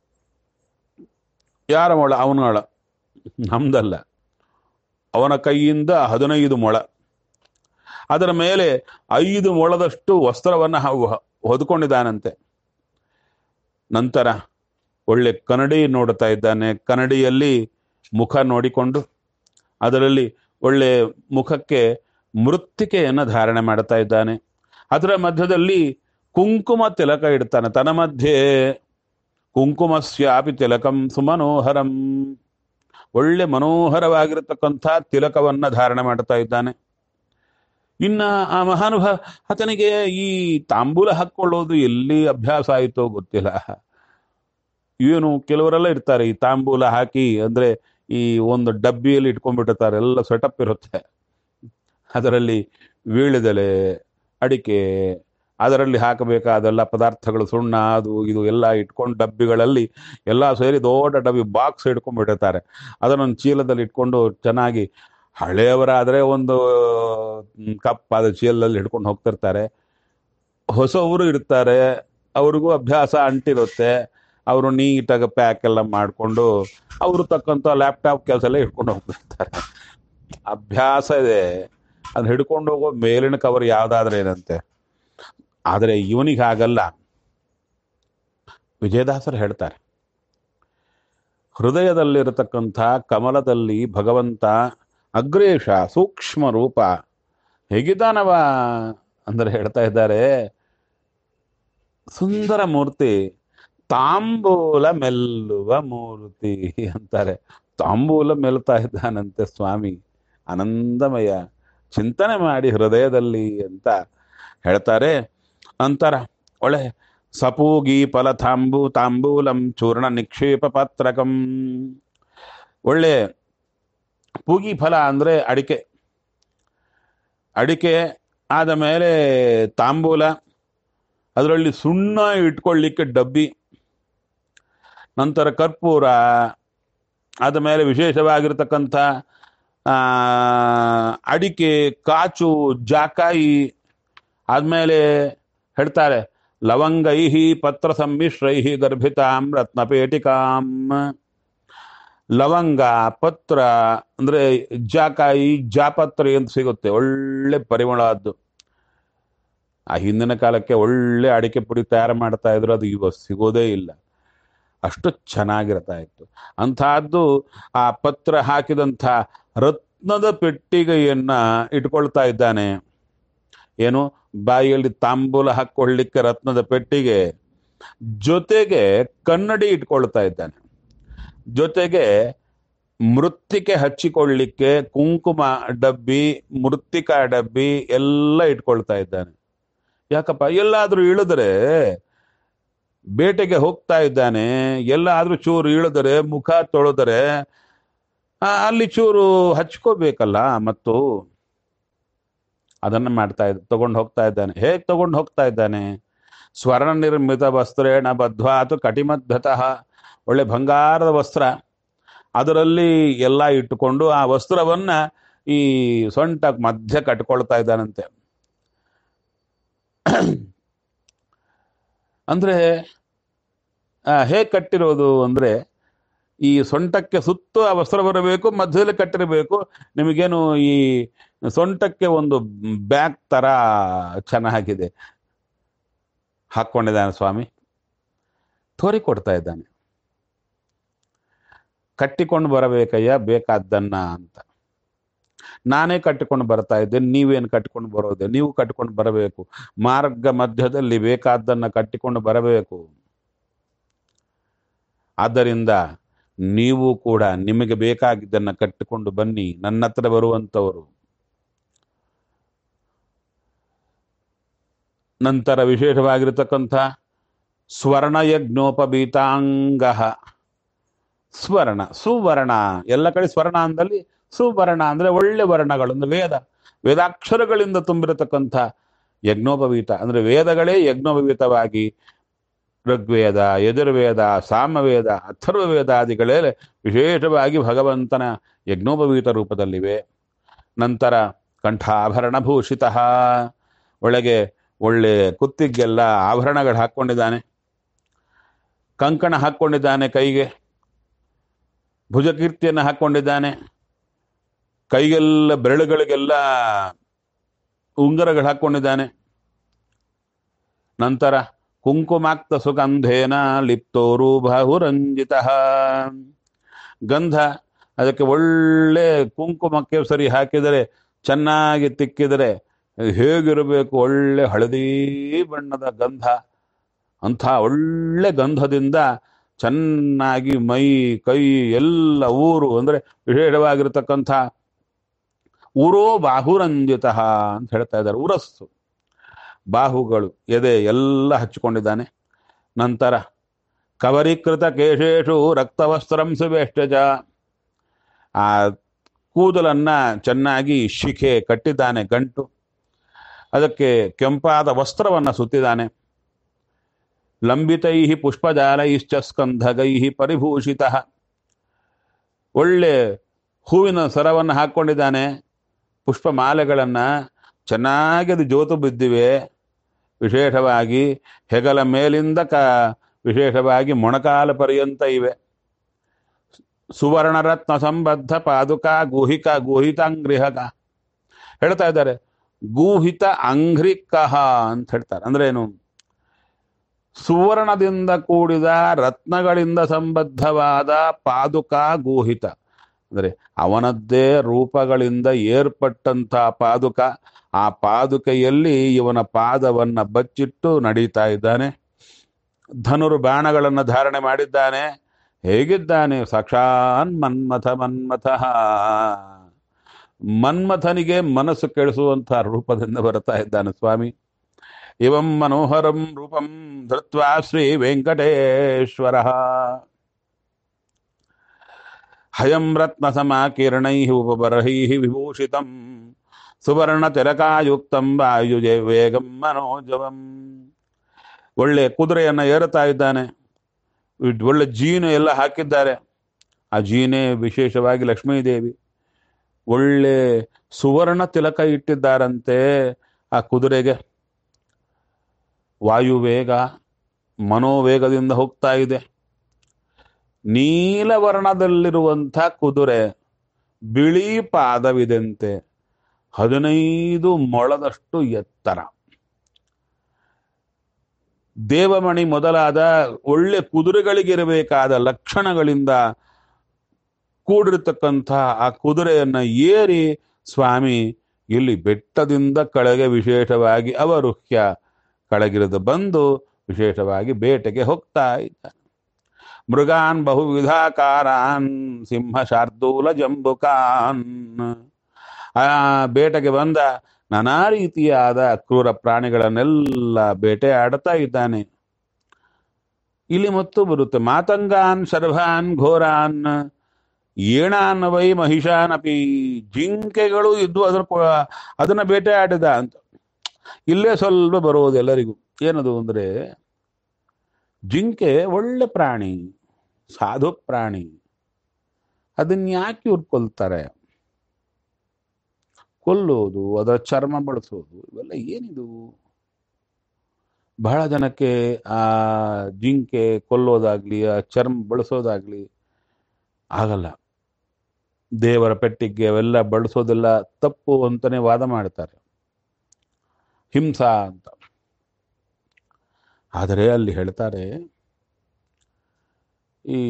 [SPEAKER 1] ಯಾರ ಮೊಳ ಅವನ ಮೊಳ ನಮ್ದಲ್ಲ ಅವನ ಕೈಯಿಂದ ಹದಿನೈದು ಮೊಳ ಅದರ ಮೇಲೆ ಐದು ಮೊಳದಷ್ಟು ವಸ್ತ್ರವನ್ನು ಹ- ಹೊದ್ಕೊಂಡಿದ್ದಾನಂತೆ ನಂತರ ಒಳ್ಳೆ ಕನ್ನಡಿ ನೋಡ್ತಾ ಇದ್ದಾನೆ ಕನ್ನಡಿಯಲ್ಲಿ ಮುಖ ನೋಡಿಕೊಂಡು ಅದರಲ್ಲಿ ಒಳ್ಳೆ ಮುಖಕ್ಕೆ ಮೃತ್ತಿಕೆಯನ್ನು ಧಾರಣೆ ಮಾಡ್ತಾ ಇದ್ದಾನೆ ಅದರ ಮಧ್ಯದಲ್ಲಿ ಕುಂಕುಮ ತಿಲಕ ಇಡ್ತಾನೆ ತನ್ನ ಮಧ್ಯೆ ಕುಂಕುಮಸ್ಯಾಪಿ ತಿಲಕಂ ಸುಮನೋಹರಂ ಒಳ್ಳೆ ಮನೋಹರವಾಗಿರತಕ್ಕಂಥ ತಿಲಕವನ್ನ ಧಾರಣೆ ಮಾಡ್ತಾ ಇದ್ದಾನೆ ಇನ್ನ ಆ ಮಹಾನುಭಾವ ಆತನಿಗೆ ಈ ತಾಂಬೂಲ ಹಾಕೊಳ್ಳೋದು ಎಲ್ಲಿ ಅಭ್ಯಾಸ ಆಯಿತೋ ಗೊತ್ತಿಲ್ಲ ಏನು ಕೆಲವರೆಲ್ಲ ಇರ್ತಾರೆ ಈ ತಾಂಬೂಲ ಹಾಕಿ ಅಂದ್ರೆ ಈ ಒಂದು ಡಬ್ಬಿಯಲ್ಲಿ ಇಟ್ಕೊಂಡ್ಬಿಟ್ಟಿರ್ತಾರೆ ಎಲ್ಲ ಸೆಟಪ್ ಇರುತ್ತೆ ಅದರಲ್ಲಿ ವೀಳ್ಯದೆಲೆ ಅಡಿಕೆ ಅದರಲ್ಲಿ ಹಾಕಬೇಕಾದೆಲ್ಲ ಪದಾರ್ಥಗಳು ಸುಣ್ಣ ಅದು ಇದು ಎಲ್ಲ ಇಟ್ಕೊಂಡು ಡಬ್ಬಿಗಳಲ್ಲಿ ಎಲ್ಲ ಸೇರಿ ದೊಡ್ಡ ಡಬ್ಬಿ ಬಾಕ್ಸ್ ಇಟ್ಕೊಂಡ್ಬಿಟ್ಟಿರ್ತಾರೆ ಅದನ್ನೊಂದು ಚೀಲದಲ್ಲಿ ಇಟ್ಕೊಂಡು ಚೆನ್ನಾಗಿ ಹಳೆಯವರಾದರೆ ಒಂದು ಮ್, ಕಪ್ಪಾದ ಚೀಲದಲ್ಲಿ ಹಿಡ್ಕೊಂಡು ಹೋಗ್ತಿರ್ತಾರೆ ಹೊಸವರು ಇರ್ತಾರೆ ಅವ್ರಿಗೂ ಅಭ್ಯಾಸ ಅಂಟಿರುತ್ತೆ ಅವರು ನೀಟಾಗಿ ಪ್ಯಾಕ್ ಎಲ್ಲ ಮಾಡಿಕೊಂಡು ಅವರು ತಕ್ಕಂಥ ಲ್ಯಾಪ್ಟಾಪ್ ಕೆಲಸ ಎಲ್ಲ ಹಿಡ್ಕೊಂಡು ಹೋಗ್ತಿರ್ತಾರೆ ಅಭ್ಯಾಸ ಇದೆ ಅದು ಹಿಡ್ಕೊಂಡು ಹೋಗೋ ಮೇಲಿನ ಕವರ್ ಯಾವ್ದಾದ್ರೆ ಏನಂತೆ ಆದರೆ ಇವನಿಗೆ ಹಾಗಲ್ಲ ವಿಜಯದಾಸರು ಹೇಳ್ತಾರೆ ಹೃದಯದಲ್ಲಿರತಕ್ಕಂಥ ಕಮಲದಲ್ಲಿ ಭಗವಂತ ಅಗ್ರೇಶ ಸೂಕ್ಷ್ಮ ರೂಪ ಹೇಗಿದ್ದಾನವ ಅಂದರೆ ಹೇಳ್ತಾ ಇದ್ದಾರೆ ಸುಂದರ ಮೂರ್ತಿ ತಾಂಬೂಲ ಮೆಲ್ಲುವ ಮೂರ್ತಿ ಅಂತಾರೆ ತಾಂಬೂಲ ಮೆಲ್ತಾ ಇದ್ದಾನಂತೆ ಸ್ವಾಮಿ ಆನಂದಮಯ ಚಿಂತನೆ ಮಾಡಿ ಹೃದಯದಲ್ಲಿ ಅಂತ ಹೇಳ್ತಾರೆ ಅಂತರ ಒಳ್ಳೆ ಸಪೂಗಿ ಫಲ ತಾಂಬೂ ತಾಂಬೂಲಂ ಚೂರ್ಣ ನಿಕ್ಷೇಪ ಪಾತ್ರಕಂ ಒಳ್ಳೆ ಪೂಗಿ ಫಲ ಅಂದ್ರೆ ಅಡಿಕೆ ಅಡಿಕೆ ಆದ ಮೇಲೆ ತಾಂಬೂಲ ಅದರಲ್ಲಿ ಸುಣ್ಣ ಇಟ್ಕೊಳ್ಳಿಕ್ಕೆ ಡಬ್ಬಿ ನಂತರ ಕರ್ಪೂರ ಆದ ಮೇಲೆ ವಿಶೇಷವಾಗಿರ್ತಕ್ಕಂಥ ಆ, ಅಡಿಕೆ ಕಾಚು ಜಾಕಾಯಿ ಆದ್ಮೇಲೆ ಹೇಳ್ತಾರೆ ಲವಂಗೈಹಿ ಪತ್ರ ಸಮ್ಮಿಶ್ರೈಹಿ ಗರ್ಭಿತಾಂ ರತ್ನಪೇಟಿಕಾಂ ಲವಂಗ ಪತ್ರ ಅಂದ್ರೆ ಜಾಕಾಯಿ ಜಾಪತ್ರೆ ಅಂತ ಸಿಗುತ್ತೆ ಒಳ್ಳೆ ಪರಿಮಳದ್ದು ಆ ಹಿಂದಿನ ಕಾಲಕ್ಕೆ ಒಳ್ಳೆ ಅಡಿಕೆ ಪುಡಿ ತಯಾರು ಮಾಡ್ತಾ ಇದ್ರು ಅದು ಇವತ್ತು ಸಿಗೋದೇ ಇಲ್ಲ ಅಷ್ಟು ಚೆನ್ನಾಗಿರ್ತಾ ಇತ್ತು ಅಂತಹದ್ದು ಆ ಪತ್ರ ಹಾಕಿದಂಥ ರತ್ನದ ಪೆಟ್ಟಿಗೆಯನ್ನ ಇಟ್ಕೊಳ್ತಾ ಇದ್ದಾನೆ ಏನು ಬಾಯಿಯಲ್ಲಿ ತಾಂಬೂಲ ಹಾಕೊಳ್ಳಿಕ್ಕೆ ರತ್ನದ ಪೆಟ್ಟಿಗೆ ಜೊತೆಗೆ ಕನ್ನಡಿ ಇಟ್ಕೊಳ್ತಾ ಇದ್ದಾನೆ ಜೊತೆಗೆ ಮೃತ್ತಿಕೆ ಹಚ್ಚಿಕೊಳ್ಳಿಕ್ಕೆ ಕುಂಕುಮ ಡಬ್ಬಿ ಮೃತ್ತಿಕಾ ಡಬ್ಬಿ ಎಲ್ಲ ಇಟ್ಕೊಳ್ತಾ ಇದ್ದಾನೆ ಯಾಕಪ್ಪ ಎಲ್ಲಾದ್ರೂ ಇಳಿದ್ರೆ ಬೇಟೆಗೆ ಹೋಗ್ತಾ ಇದ್ದಾನೆ ಎಲ್ಲಾದ್ರೂ ಚೂರು ಇಳಿದರೆ ಮುಖ ತೊಳೆದರೆ ಆ, ಅಲ್ಲಿ ಚೂರು ಹಚ್ಕೋಬೇಕಲ್ಲ ಮತ್ತು ಅದನ್ನ ಮಾಡ್ತಾ ಇದ್ದ ತಗೊಂಡು ಹೋಗ್ತಾ ಇದ್ದಾನೆ ಹೇಗೆ ತಗೊಂಡು ಹೋಗ್ತಾ ಇದ್ದಾನೆ ಸ್ವರ್ಣ ನಿರ್ಮಿತ ವಸ್ತ್ರೇಣ ಬದ್ಧ್ವಾತು ಕಟಿಮಧ್ಯತಃ ಒಳ್ಳೆ ಬಂಗಾರದ ವಸ್ತ್ರ ಅದರಲ್ಲಿ ಎಲ್ಲ ಇಟ್ಟುಕೊಂಡು ಆ ವಸ್ತ್ರವನ್ನ ಈ ಸೊಂಟ ಮಧ್ಯ ಕಟ್ಕೊಳ್ತಾ ಇದ್ದಾನಂತೆ ಅಂದ್ರೆ ಹೇಗೆ ಕಟ್ಟಿರೋದು ಅಂದ್ರೆ ಈ ಸೊಂಟಕ್ಕೆ ಸುತ್ತು ಆ ವಸ್ತ್ರ ಬರಬೇಕು ಮಧ್ಯದಲ್ಲಿ ಕಟ್ಟಿರಬೇಕು ನಿಮಗೇನು ಈ ಸೊಂಟಕ್ಕೆ ಒಂದು ಬ್ಯಾಗ್ ತರ ಚೆನ್ನಾಗಿದೆ ಹಾಕ್ಕೊಂಡಿದ್ದಾನೆ ಸ್ವಾಮಿ ತೋರಿಕೊಡ್ತಾ ಇದ್ದಾನೆ ಕಟ್ಟಿಕೊಂಡು ಬರಬೇಕಯ್ಯ ಬೇಕಾದ್ದನ್ನ ಅಂತ ನಾನೇ ಕಟ್ಟಿಕೊಂಡು ಬರ್ತಾ ಇದ್ದೇನೆ ನೀವೇನು ಕಟ್ಟಿಕೊಂಡು ಬರೋದೆ ನೀವು ಕಟ್ಟಿಕೊಂಡು ಬರಬೇಕು ಮಾರ್ಗ ಮಧ್ಯದಲ್ಲಿ ಬೇಕಾದ್ದನ್ನ ಕಟ್ಟಿಕೊಂಡು ಬರಬೇಕು ಆದ್ದರಿಂದ ನೀವು ಕೂಡ ನಿಮಗೆ ಬೇಕಾಗಿದ್ದನ್ನ ಕಟ್ಟಿಕೊಂಡು ಬನ್ನಿ ನನ್ನ ಹತ್ರ ಬರುವಂತವರು ನಂತರ ವಿಶೇಷವಾಗಿರತಕ್ಕಂಥ ಸ್ವರ್ಣಯಜ್ಞೋಪಬೀತಾಂಗ ಸ್ವರ್ಣ ಸುವರ್ಣ ಎಲ್ಲ ಕಡೆ ಸ್ವರ್ಣ ಅಂದಲ್ಲಿ ಸುವರ್ಣ ಅಂದ್ರೆ ಒಳ್ಳೆ ವರ್ಣಗಳು ಅಂದ್ರೆ ವೇದ ವೇದಾಕ್ಷರಗಳಿಂದ ತುಂಬಿರತಕ್ಕಂಥ ಯಜ್ಞೋಪವೀತ ಅಂದ್ರೆ ವೇದಗಳೇ ಯಜ್ಞೋಪವೀತವಾಗಿ ಋಗ್ವೇದ ಯಜುರ್ವೇದ ಸಾಮವೇದ ಅಥರ್ವವೇದಾದಿಗಳೇ ವಿಶೇಷವಾಗಿ ಭಗವಂತನ ಯಜ್ಞೋಪವೀತ ರೂಪದಲ್ಲಿವೆ ನಂತರ ಕಂಠಾಭರಣ ಭೂಷಿತ ಒಳಗೆ ಒಳ್ಳೆ ಕುತ್ತಿಗೆಲ್ಲ ಆಭರಣಗಳು ಹಾಕ್ಕೊಂಡಿದ್ದಾನೆ ಕಂಕಣ ಹಾಕ್ಕೊಂಡಿದ್ದಾನೆ ಕೈಗೆ ಭುಜಕೀರ್ತಿಯನ್ನು ಹಾಕ್ಕೊಂಡಿದ್ದಾನೆ ಕೈಗೆಲ್ಲ ಬೆರಳುಗಳಿಗೆಲ್ಲ ಉಂಗರಗಳು ಹಾಕ್ಕೊಂಡಿದ್ದಾನೆ ನಂತರ ಕುಂಕುಮಾಕ್ತ ಸುಗಂಧೇನ ಲಿಪ್ತೋರು ಬಹುರಂಜಿತ ಗಂಧ ಅದಕ್ಕೆ ಒಳ್ಳೆ ಕುಂಕುಮಕ್ಕೆ ಸರಿ ಹಾಕಿದರೆ ಚೆನ್ನಾಗಿ ತಿಕ್ಕಿದರೆ ಹೇಗಿರಬೇಕು ಒಳ್ಳೆ ಹಳದಿ ಬಣ್ಣದ ಗಂಧ ಅಂಥ ಒಳ್ಳೆ ಗಂಧದಿಂದ ಚೆನ್ನಾಗಿ ಮೈ ಕೈ ಎಲ್ಲ ಊರು ಅಂದ್ರೆ ವಿಶೇಷವಾಗಿರತಕ್ಕಂಥ ಊರೋ ಬಾಹುರಂಜಿತ ಅಂತ ಹೇಳ್ತಾ ಇದ್ದಾರೆ ಉರಸ್ಸು ಬಾಹುಗಳು ಎದೆ ಎಲ್ಲ ಹಚ್ಚಿಕೊಂಡಿದ್ದಾನೆ ನಂತರ ಕವರೀಕೃತ ಕೇಶೇಶು ರಕ್ತವಸ್ತ್ರಂ ಸುವೇಷ್ಟಜ ಆ ಕೂದಲನ್ನ ಚೆನ್ನಾಗಿ ಶಿಖೆ ಕಟ್ಟಿದ್ದಾನೆ ಗಂಟು ಅದಕ್ಕೆ ಕೆಂಪಾದ ವಸ್ತ್ರವನ್ನ ಸುತ್ತಿದ್ದಾನೆ ಲಂಬಿತೈ ಪುಷ್ಪಜಾಲೈಶ್ಚ ಸ್ಕಂಧಗೈ ಪರಿಭೂಷಿತ ಒಳ್ಳೆ ಹೂವಿನ ಸರವನ್ನು ಹಾಕ್ಕೊಂಡಿದ್ದಾನೆ ಪುಷ್ಪಮಾಲೆಗಳನ್ನ ಚೆನ್ನಾಗಿ ಅದು ಜೋತು ಬಿದ್ದಿವೆ ವಿಶೇಷವಾಗಿ ಹೆಗಲ ಮೇಲಿಂದ ಕ ವಿಶೇಷವಾಗಿ ಮೊಣಕಾಲ ಪರ್ಯಂತ ಇವೆ ಸುವರ್ಣರತ್ನ ಸಂಬದ್ಧ ಪಾದುಕ ಗೂಹಿಕ ಗೂಹಿತಾಂಗ್ರಿಹಕ ಹೇಳ್ತಾ ಇದ್ದಾರೆ ಗೂಹಿತ ಅಂಘ್ರಿಕಹ ಅಂತ ಹೇಳ್ತಾರೆ ಅಂದ್ರೆ ಏನು ಸುವರ್ಣದಿಂದ ಕೂಡಿದ ರತ್ನಗಳಿಂದ ಸಂಬದ್ಧವಾದ ಪಾದುಕ ಗೂಹಿತ ಅಂದ್ರೆ ಅವನದ್ದೇ ರೂಪಗಳಿಂದ ಏರ್ಪಟ್ಟಂತ ಪಾದುಕ ಆ ಪಾದುಕೆಯಲ್ಲಿ ಇವನ ಪಾದವನ್ನ ಬಚ್ಚಿಟ್ಟು ನಡೀತಾ ಇದ್ದಾನೆ ಧನುರು ಬಾಣಗಳನ್ನು ಧಾರಣೆ ಮಾಡಿದ್ದಾನೆ ಹೇಗಿದ್ದಾನೆ ಸಾಕ್ಷಾನ್ ಮನ್ಮಥ ಮನ್ಮಥ ಮನ್ಮಥನಿಗೆ ಮನಸ್ಸು ಕೆಳಿಸುವಂತಹ ರೂಪದಿಂದ ಬರ್ತಾ ಇದ್ದಾನೆ ಸ್ವಾಮಿ ಇವಂ ಮನೋಹರಂ ರೂಪಂ ಧೃತ್ವಾ ಶ್ರೀ ವೆಂಕಟೇಶ್ವರ ಹಯಂ ರತ್ನ ಸಮಾಕಿರಣೈ ಉಪಬರ್ಹೈ ವಿಭೂಷಿತಂ ಸುವರ್ಣ ತಿಲಕಾಯುಕ್ತಂ ವಾಯುಜೆ ವೇಗಂ ಮನೋಜವಂ ಒಳ್ಳೆ ಕುದುರೆಯನ್ನ ಏರುತ್ತಾ ಇದ್ದಾನೆ ಒಳ್ಳೆ ಜೀನು ಎಲ್ಲ ಹಾಕಿದ್ದಾರೆ ಆ ಜೀನೆ ವಿಶೇಷವಾಗಿ ಲಕ್ಷ್ಮೀದೇವಿ ಒಳ್ಳೆ ಸುವರ್ಣ ತಿಲಕ ಇಟ್ಟಿದ್ದಾರಂತೆ ಆ ಕುದುರೆಗೆ ವಾಯುವೇಗ ಮನೋವೇಗದಿಂದ ಹೋಗ್ತಾ ಇದೆ ನೀಲವರ್ಣದಲ್ಲಿರುವಂಥ ಕುದುರೆ ಬಿಳಿ ಪಾದವಿದಂತೆ ಹದಿನೈದು ಮೊಳದಷ್ಟು ಎತ್ತರ ದೇವಮಣಿ ಮೊದಲಾದ ಒಳ್ಳೆ ಕುದುರೆಗಳಿಗಿರಬೇಕಾದ ಲಕ್ಷಣಗಳಿಂದ ಕೂಡಿರ್ತಕ್ಕಂಥ ಆ ಕುದುರೆಯನ್ನ ಏರಿ ಸ್ವಾಮಿ ಇಲ್ಲಿ ಬೆಟ್ಟದಿಂದ ಕೆಳಗೆ ವಿಶೇಷವಾಗಿ ಅವರುಹ್ಯ ಕೆಳಗಿಳಿದು ಬಂದು ವಿಶೇಷವಾಗಿ ಬೇಟೆಗೆ ಹೋಗ್ತಾ ಇದ್ದಾನೆ ಮೃಗಾನ್ ಬಹುವಿಧಾಕಾರಾನ್ ಸಿಂಹ ಶಾರ್ದೂಲ ಜಂಬುಕಾನ್ ಆ ಬೇಟೆಗೆ ಬಂದ ನಾನಾ ರೀತಿಯಾದ ಕ್ರೂರ ಪ್ರಾಣಿಗಳನ್ನೆಲ್ಲ ಬೇಟೆ ಆಡುತ್ತಾ ಇದ್ದಾನೆ ಇಲ್ಲಿ ಮತ್ತು ಬರುತ್ತೆ ಮಾತಂಗಾನ್ ಶರ್ಭಾನ್ ಘೋರಾನ್ ಏಣಾನ್ ವೈ ಮಹಿಷಾನಪಿ ಜಿಂಕೆಗಳು ಇದ್ದು ಅದ್ರ ಕೊ- ಅದನ್ನ ಬೇಟೆ ಆಡಿದ ಅಂತ ಇಲ್ಲೇ ಸ್ವಲ್ಪ ಬರುವುದು ಎಲ್ಲರಿಗೂ ಏನದು ಅಂದ್ರೆ ಜಿಂಕೆ ಒಳ್ಳೆ ಪ್ರಾಣಿ ಸಾಧು ಪ್ರಾಣಿ ಅದನ್ನ ಯಾಕೆ ಇವ್ರು ಕೊಲ್ತಾರೆ ಕೊಲ್ಲೋದು ಅದರ ಚರ್ಮ ಬಳಸೋದು ಇವೆಲ್ಲ ಏನಿದು ಬಹಳ ಜನಕ್ಕೆ ಆ ಜಿಂಕೆ ಕೊಲ್ಲೋದಾಗ್ಲಿ ಆ ಚರ್ಮ ಬಳಸೋದಾಗ್ಲಿ ಆಗಲ್ಲ ದೇವರ ಪೆಟ್ಟಿಗೆ ಅವೆಲ್ಲ ಬಳಸೋದೆಲ್ಲ ತಪ್ಪು ಅಂತಾನೆ ವಾದ ಮಾಡ್ತಾರೆ ಹಿಂಸಾ ಅಂತ ಆದರೆ ಅಲ್ಲಿ ಹೇಳ್ತಾರೆ ಈ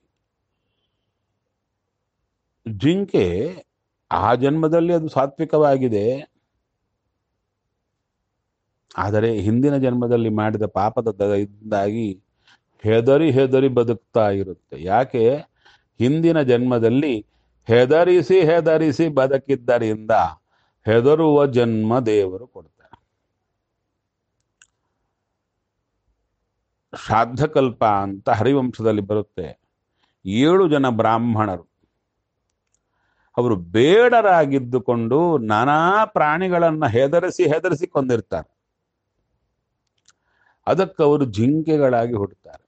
[SPEAKER 1] ಜಿಂಕೆ ಆ ಜನ್ಮದಲ್ಲಿ ಅದು ಸಾತ್ವಿಕವಾಗಿದೆ ಆದರೆ ಹಿಂದಿನ ಜನ್ಮದಲ್ಲಿ ಮಾಡಿದ ಪಾಪದ ದಿಂದಾಗಿ ಹೆದರಿ ಹೆದರಿ ಬದುಕ್ತಾ ಇರುತ್ತೆ ಯಾಕೆ ಹಿಂದಿನ ಜನ್ಮದಲ್ಲಿ ಹೆದರಿಸಿ ಹೆದರಿಸಿ ಬದುಕಿದ್ದರಿಂದ ಹೆದರುವ ಜನ್ಮ ದೇವರು ಕೊಡ್ತಾರೆ ಶ್ರಾದ್ದಕಲ್ಪ ಅಂತ ಹರಿವಂಶದಲ್ಲಿ ಬರುತ್ತೆ ಏಳು ಜನ ಬ್ರಾಹ್ಮಣರು ಅವರು ಬೇಡರಾಗಿದ್ದುಕೊಂಡು ನಾನಾ ಪ್ರಾಣಿಗಳನ್ನ ಹೆದರಿಸಿ ಹೆದರಿಸಿ ಕೊಂದಿರ್ತಾರೆ ಅದಕ್ಕೆ ಅವರು ಜಿಂಕೆಗಳಾಗಿ ಹುಟ್ಟುತ್ತಾರೆ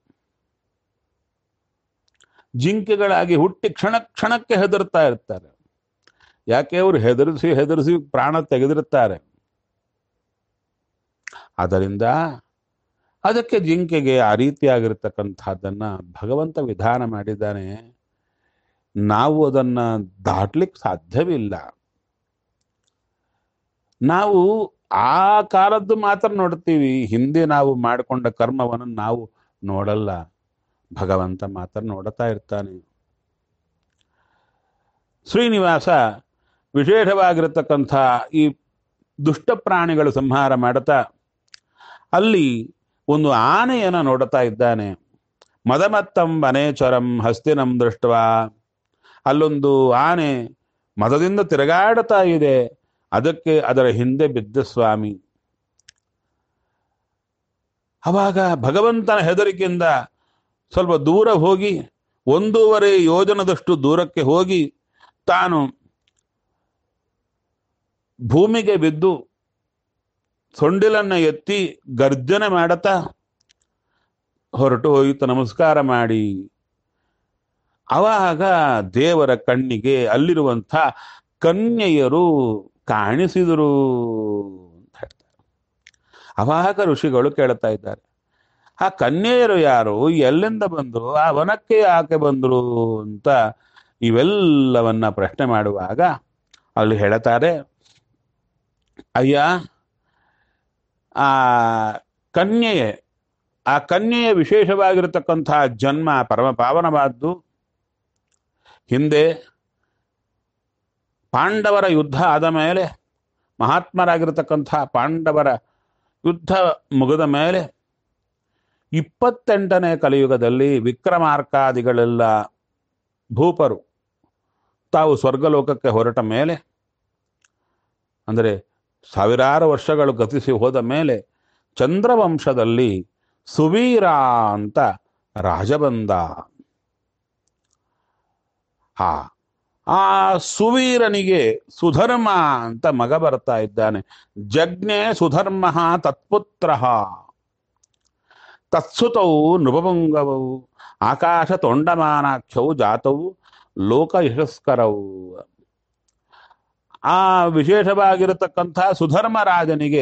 [SPEAKER 1] ಜಿಂಕೆಗಳಾಗಿ ಹುಟ್ಟಿ ಕ್ಷಣ ಕ್ಷಣಕ್ಕೆ ಹೆದರ್ತಾ ಇರ್ತಾರೆ ಯಾಕೆ ಅವರು ಹೆದರಿಸಿ ಹೆದರಿಸಿ ಪ್ರಾಣ ತೆಗೆದಿರುತ್ತಾರೆ ಆದ್ದರಿಂದ ಅದಕ್ಕೆ ಜಿಂಕೆಗೆ ಆ ರೀತಿಯಾಗಿರ್ತಕ್ಕಂಥದ್ದನ್ನ ಭಗವಂತ ವಿಧಾನ ಮಾಡಿದ್ದಾನೆ ನಾವು ಅದನ್ನ ದಾಟ್ಲಿಕ್ಕೆ ಸಾಧ್ಯವಿಲ್ಲ ನಾವು ಆ ಕಾಲದ್ದು ಮಾತ್ರ ನೋಡ್ತೀವಿ ಹಿಂದೆ ನಾವು ಮಾಡಿಕೊಂಡ ಕರ್ಮವನ್ನು ನಾವು ನೋಡಲ್ಲ ಭಗವಂತ ಮಾತ್ರ ನೋಡುತ್ತಾ ಇರ್ತಾನೆ ಶ್ರೀನಿವಾಸ ವಿಶೇಷವಾಗಿರತಕ್ಕಂಥ ಈ ದುಷ್ಟ ಪ್ರಾಣಿಗಳು ಸಂಹಾರ ಮಾಡುತ್ತಾ ಅಲ್ಲಿ ಒಂದು ಆನೆಯನ್ನು ನೋಡುತ್ತಾ ಇದ್ದಾನೆ ಮದಮತ್ತಂ ವನೇಚರಂ ಹಸ್ತಿನಂ ದೃಷ್ಟವ ಅಲ್ಲೊಂದು ಆನೆ ಮದದಿಂದ ತಿರುಗಾಡುತ್ತಾ ಇದೆ ಅದಕ್ಕೆ ಅದರ ಹಿಂದೆ ಬಿದ್ದ ಸ್ವಾಮಿ ಅವಾಗ ಭಗವಂತನ ಹೆದರಿಕೆಯಿಂದ ಸ್ವಲ್ಪ ದೂರ ಹೋಗಿ ಒಂದೂವರೆ ಯೋಜನದಷ್ಟು ದೂರಕ್ಕೆ ಹೋಗಿ ತಾನು ಭೂಮಿಗೆ ಬಿದ್ದು ಸೊಂಡಿಲನ್ನ ಎತ್ತಿ ಗರ್ಜನೆ ಮಾಡುತ್ತಾ ಹೊರಟು ಹೋಯಿತು ನಮಸ್ಕಾರ ಮಾಡಿ ಅವಾಗ ದೇವರ ಕಣ್ಣಿಗೆ ಅಲ್ಲಿರುವಂಥ ಕನ್ಯೆಯರು ಕಾಣಿಸಿದರು ಅಂತ ಹೇಳ್ತಾರೆ ಅವಾಗ ಋಷಿಗಳು ಕೇಳ್ತಾ ಇದ್ದಾರೆ ಆ ಕನ್ಯೆಯರು ಯಾರು ಎಲ್ಲಿಂದ ಬಂದರು ಆ ವನಕ್ಕೆ ಯಾಕೆ ಬಂದರು ಅಂತ ಇವೆಲ್ಲವನ್ನ ಪ್ರಶ್ನೆ ಮಾಡುವಾಗ ಅಲ್ಲಿ ಹೇಳ್ತಾರೆ ಅಯ್ಯ ಆ ಕನ್ಯೆಯೇ ಆ ಕನ್ಯೆಯ ವಿಶೇಷವಾಗಿರತಕ್ಕಂತಹ ಜನ್ಮ ಪರಮ ಪಾವನವಾದ್ದು ಹಿಂದೆ ಪಾಂಡವರ ಯುದ್ಧ ಆದ ಮೇಲೆ ಮಹಾತ್ಮರಾಗಿರತಕ್ಕಂಥ ಪಾಂಡವರ ಯುದ್ಧ ಮುಗಿದ ಮೇಲೆ ಇಪ್ಪತ್ತೆಂಟನೇ ಕಲಿಯುಗದಲ್ಲಿ ವಿಕ್ರಮಾರ್ಕಾದಿಗಳೆಲ್ಲ ಭೂಪರು ತಾವು ಸ್ವರ್ಗಲೋಕಕ್ಕೆ ಹೊರಟ ಮೇಲೆ ಅಂದರೆ ಸಾವಿರಾರು ವರ್ಷಗಳು ಗತಿಸಿ ಹೋದ ಮೇಲೆ ಚಂದ್ರವಂಶದಲ್ಲಿ ಸುವೀರ ಅಂತ ರಾಜ ಬಂದ ಹಾ ಆ ಸುವೀರನಿಗೆ ಸುಧರ್ಮ ಅಂತ ಮಗ ಬರ್ತಾ ಇದ್ದಾನೆ ಜಜ್ಞೆ ಸುಧರ್ಮ ತತ್ಪುತ್ರ ತತ್ಸುತೌ ನೃಪಪುಂಗವವು ಆಕಾಶ ತೊಂಡಮಾನಾಖ್ಯವು ಜಾತವು ಲೋಕ ಯಶಸ್ಕರವು ಆ ವಿಶೇಷವಾಗಿರತಕ್ಕಂಥ ಸುಧರ್ಮರಾಜನಿಗೆ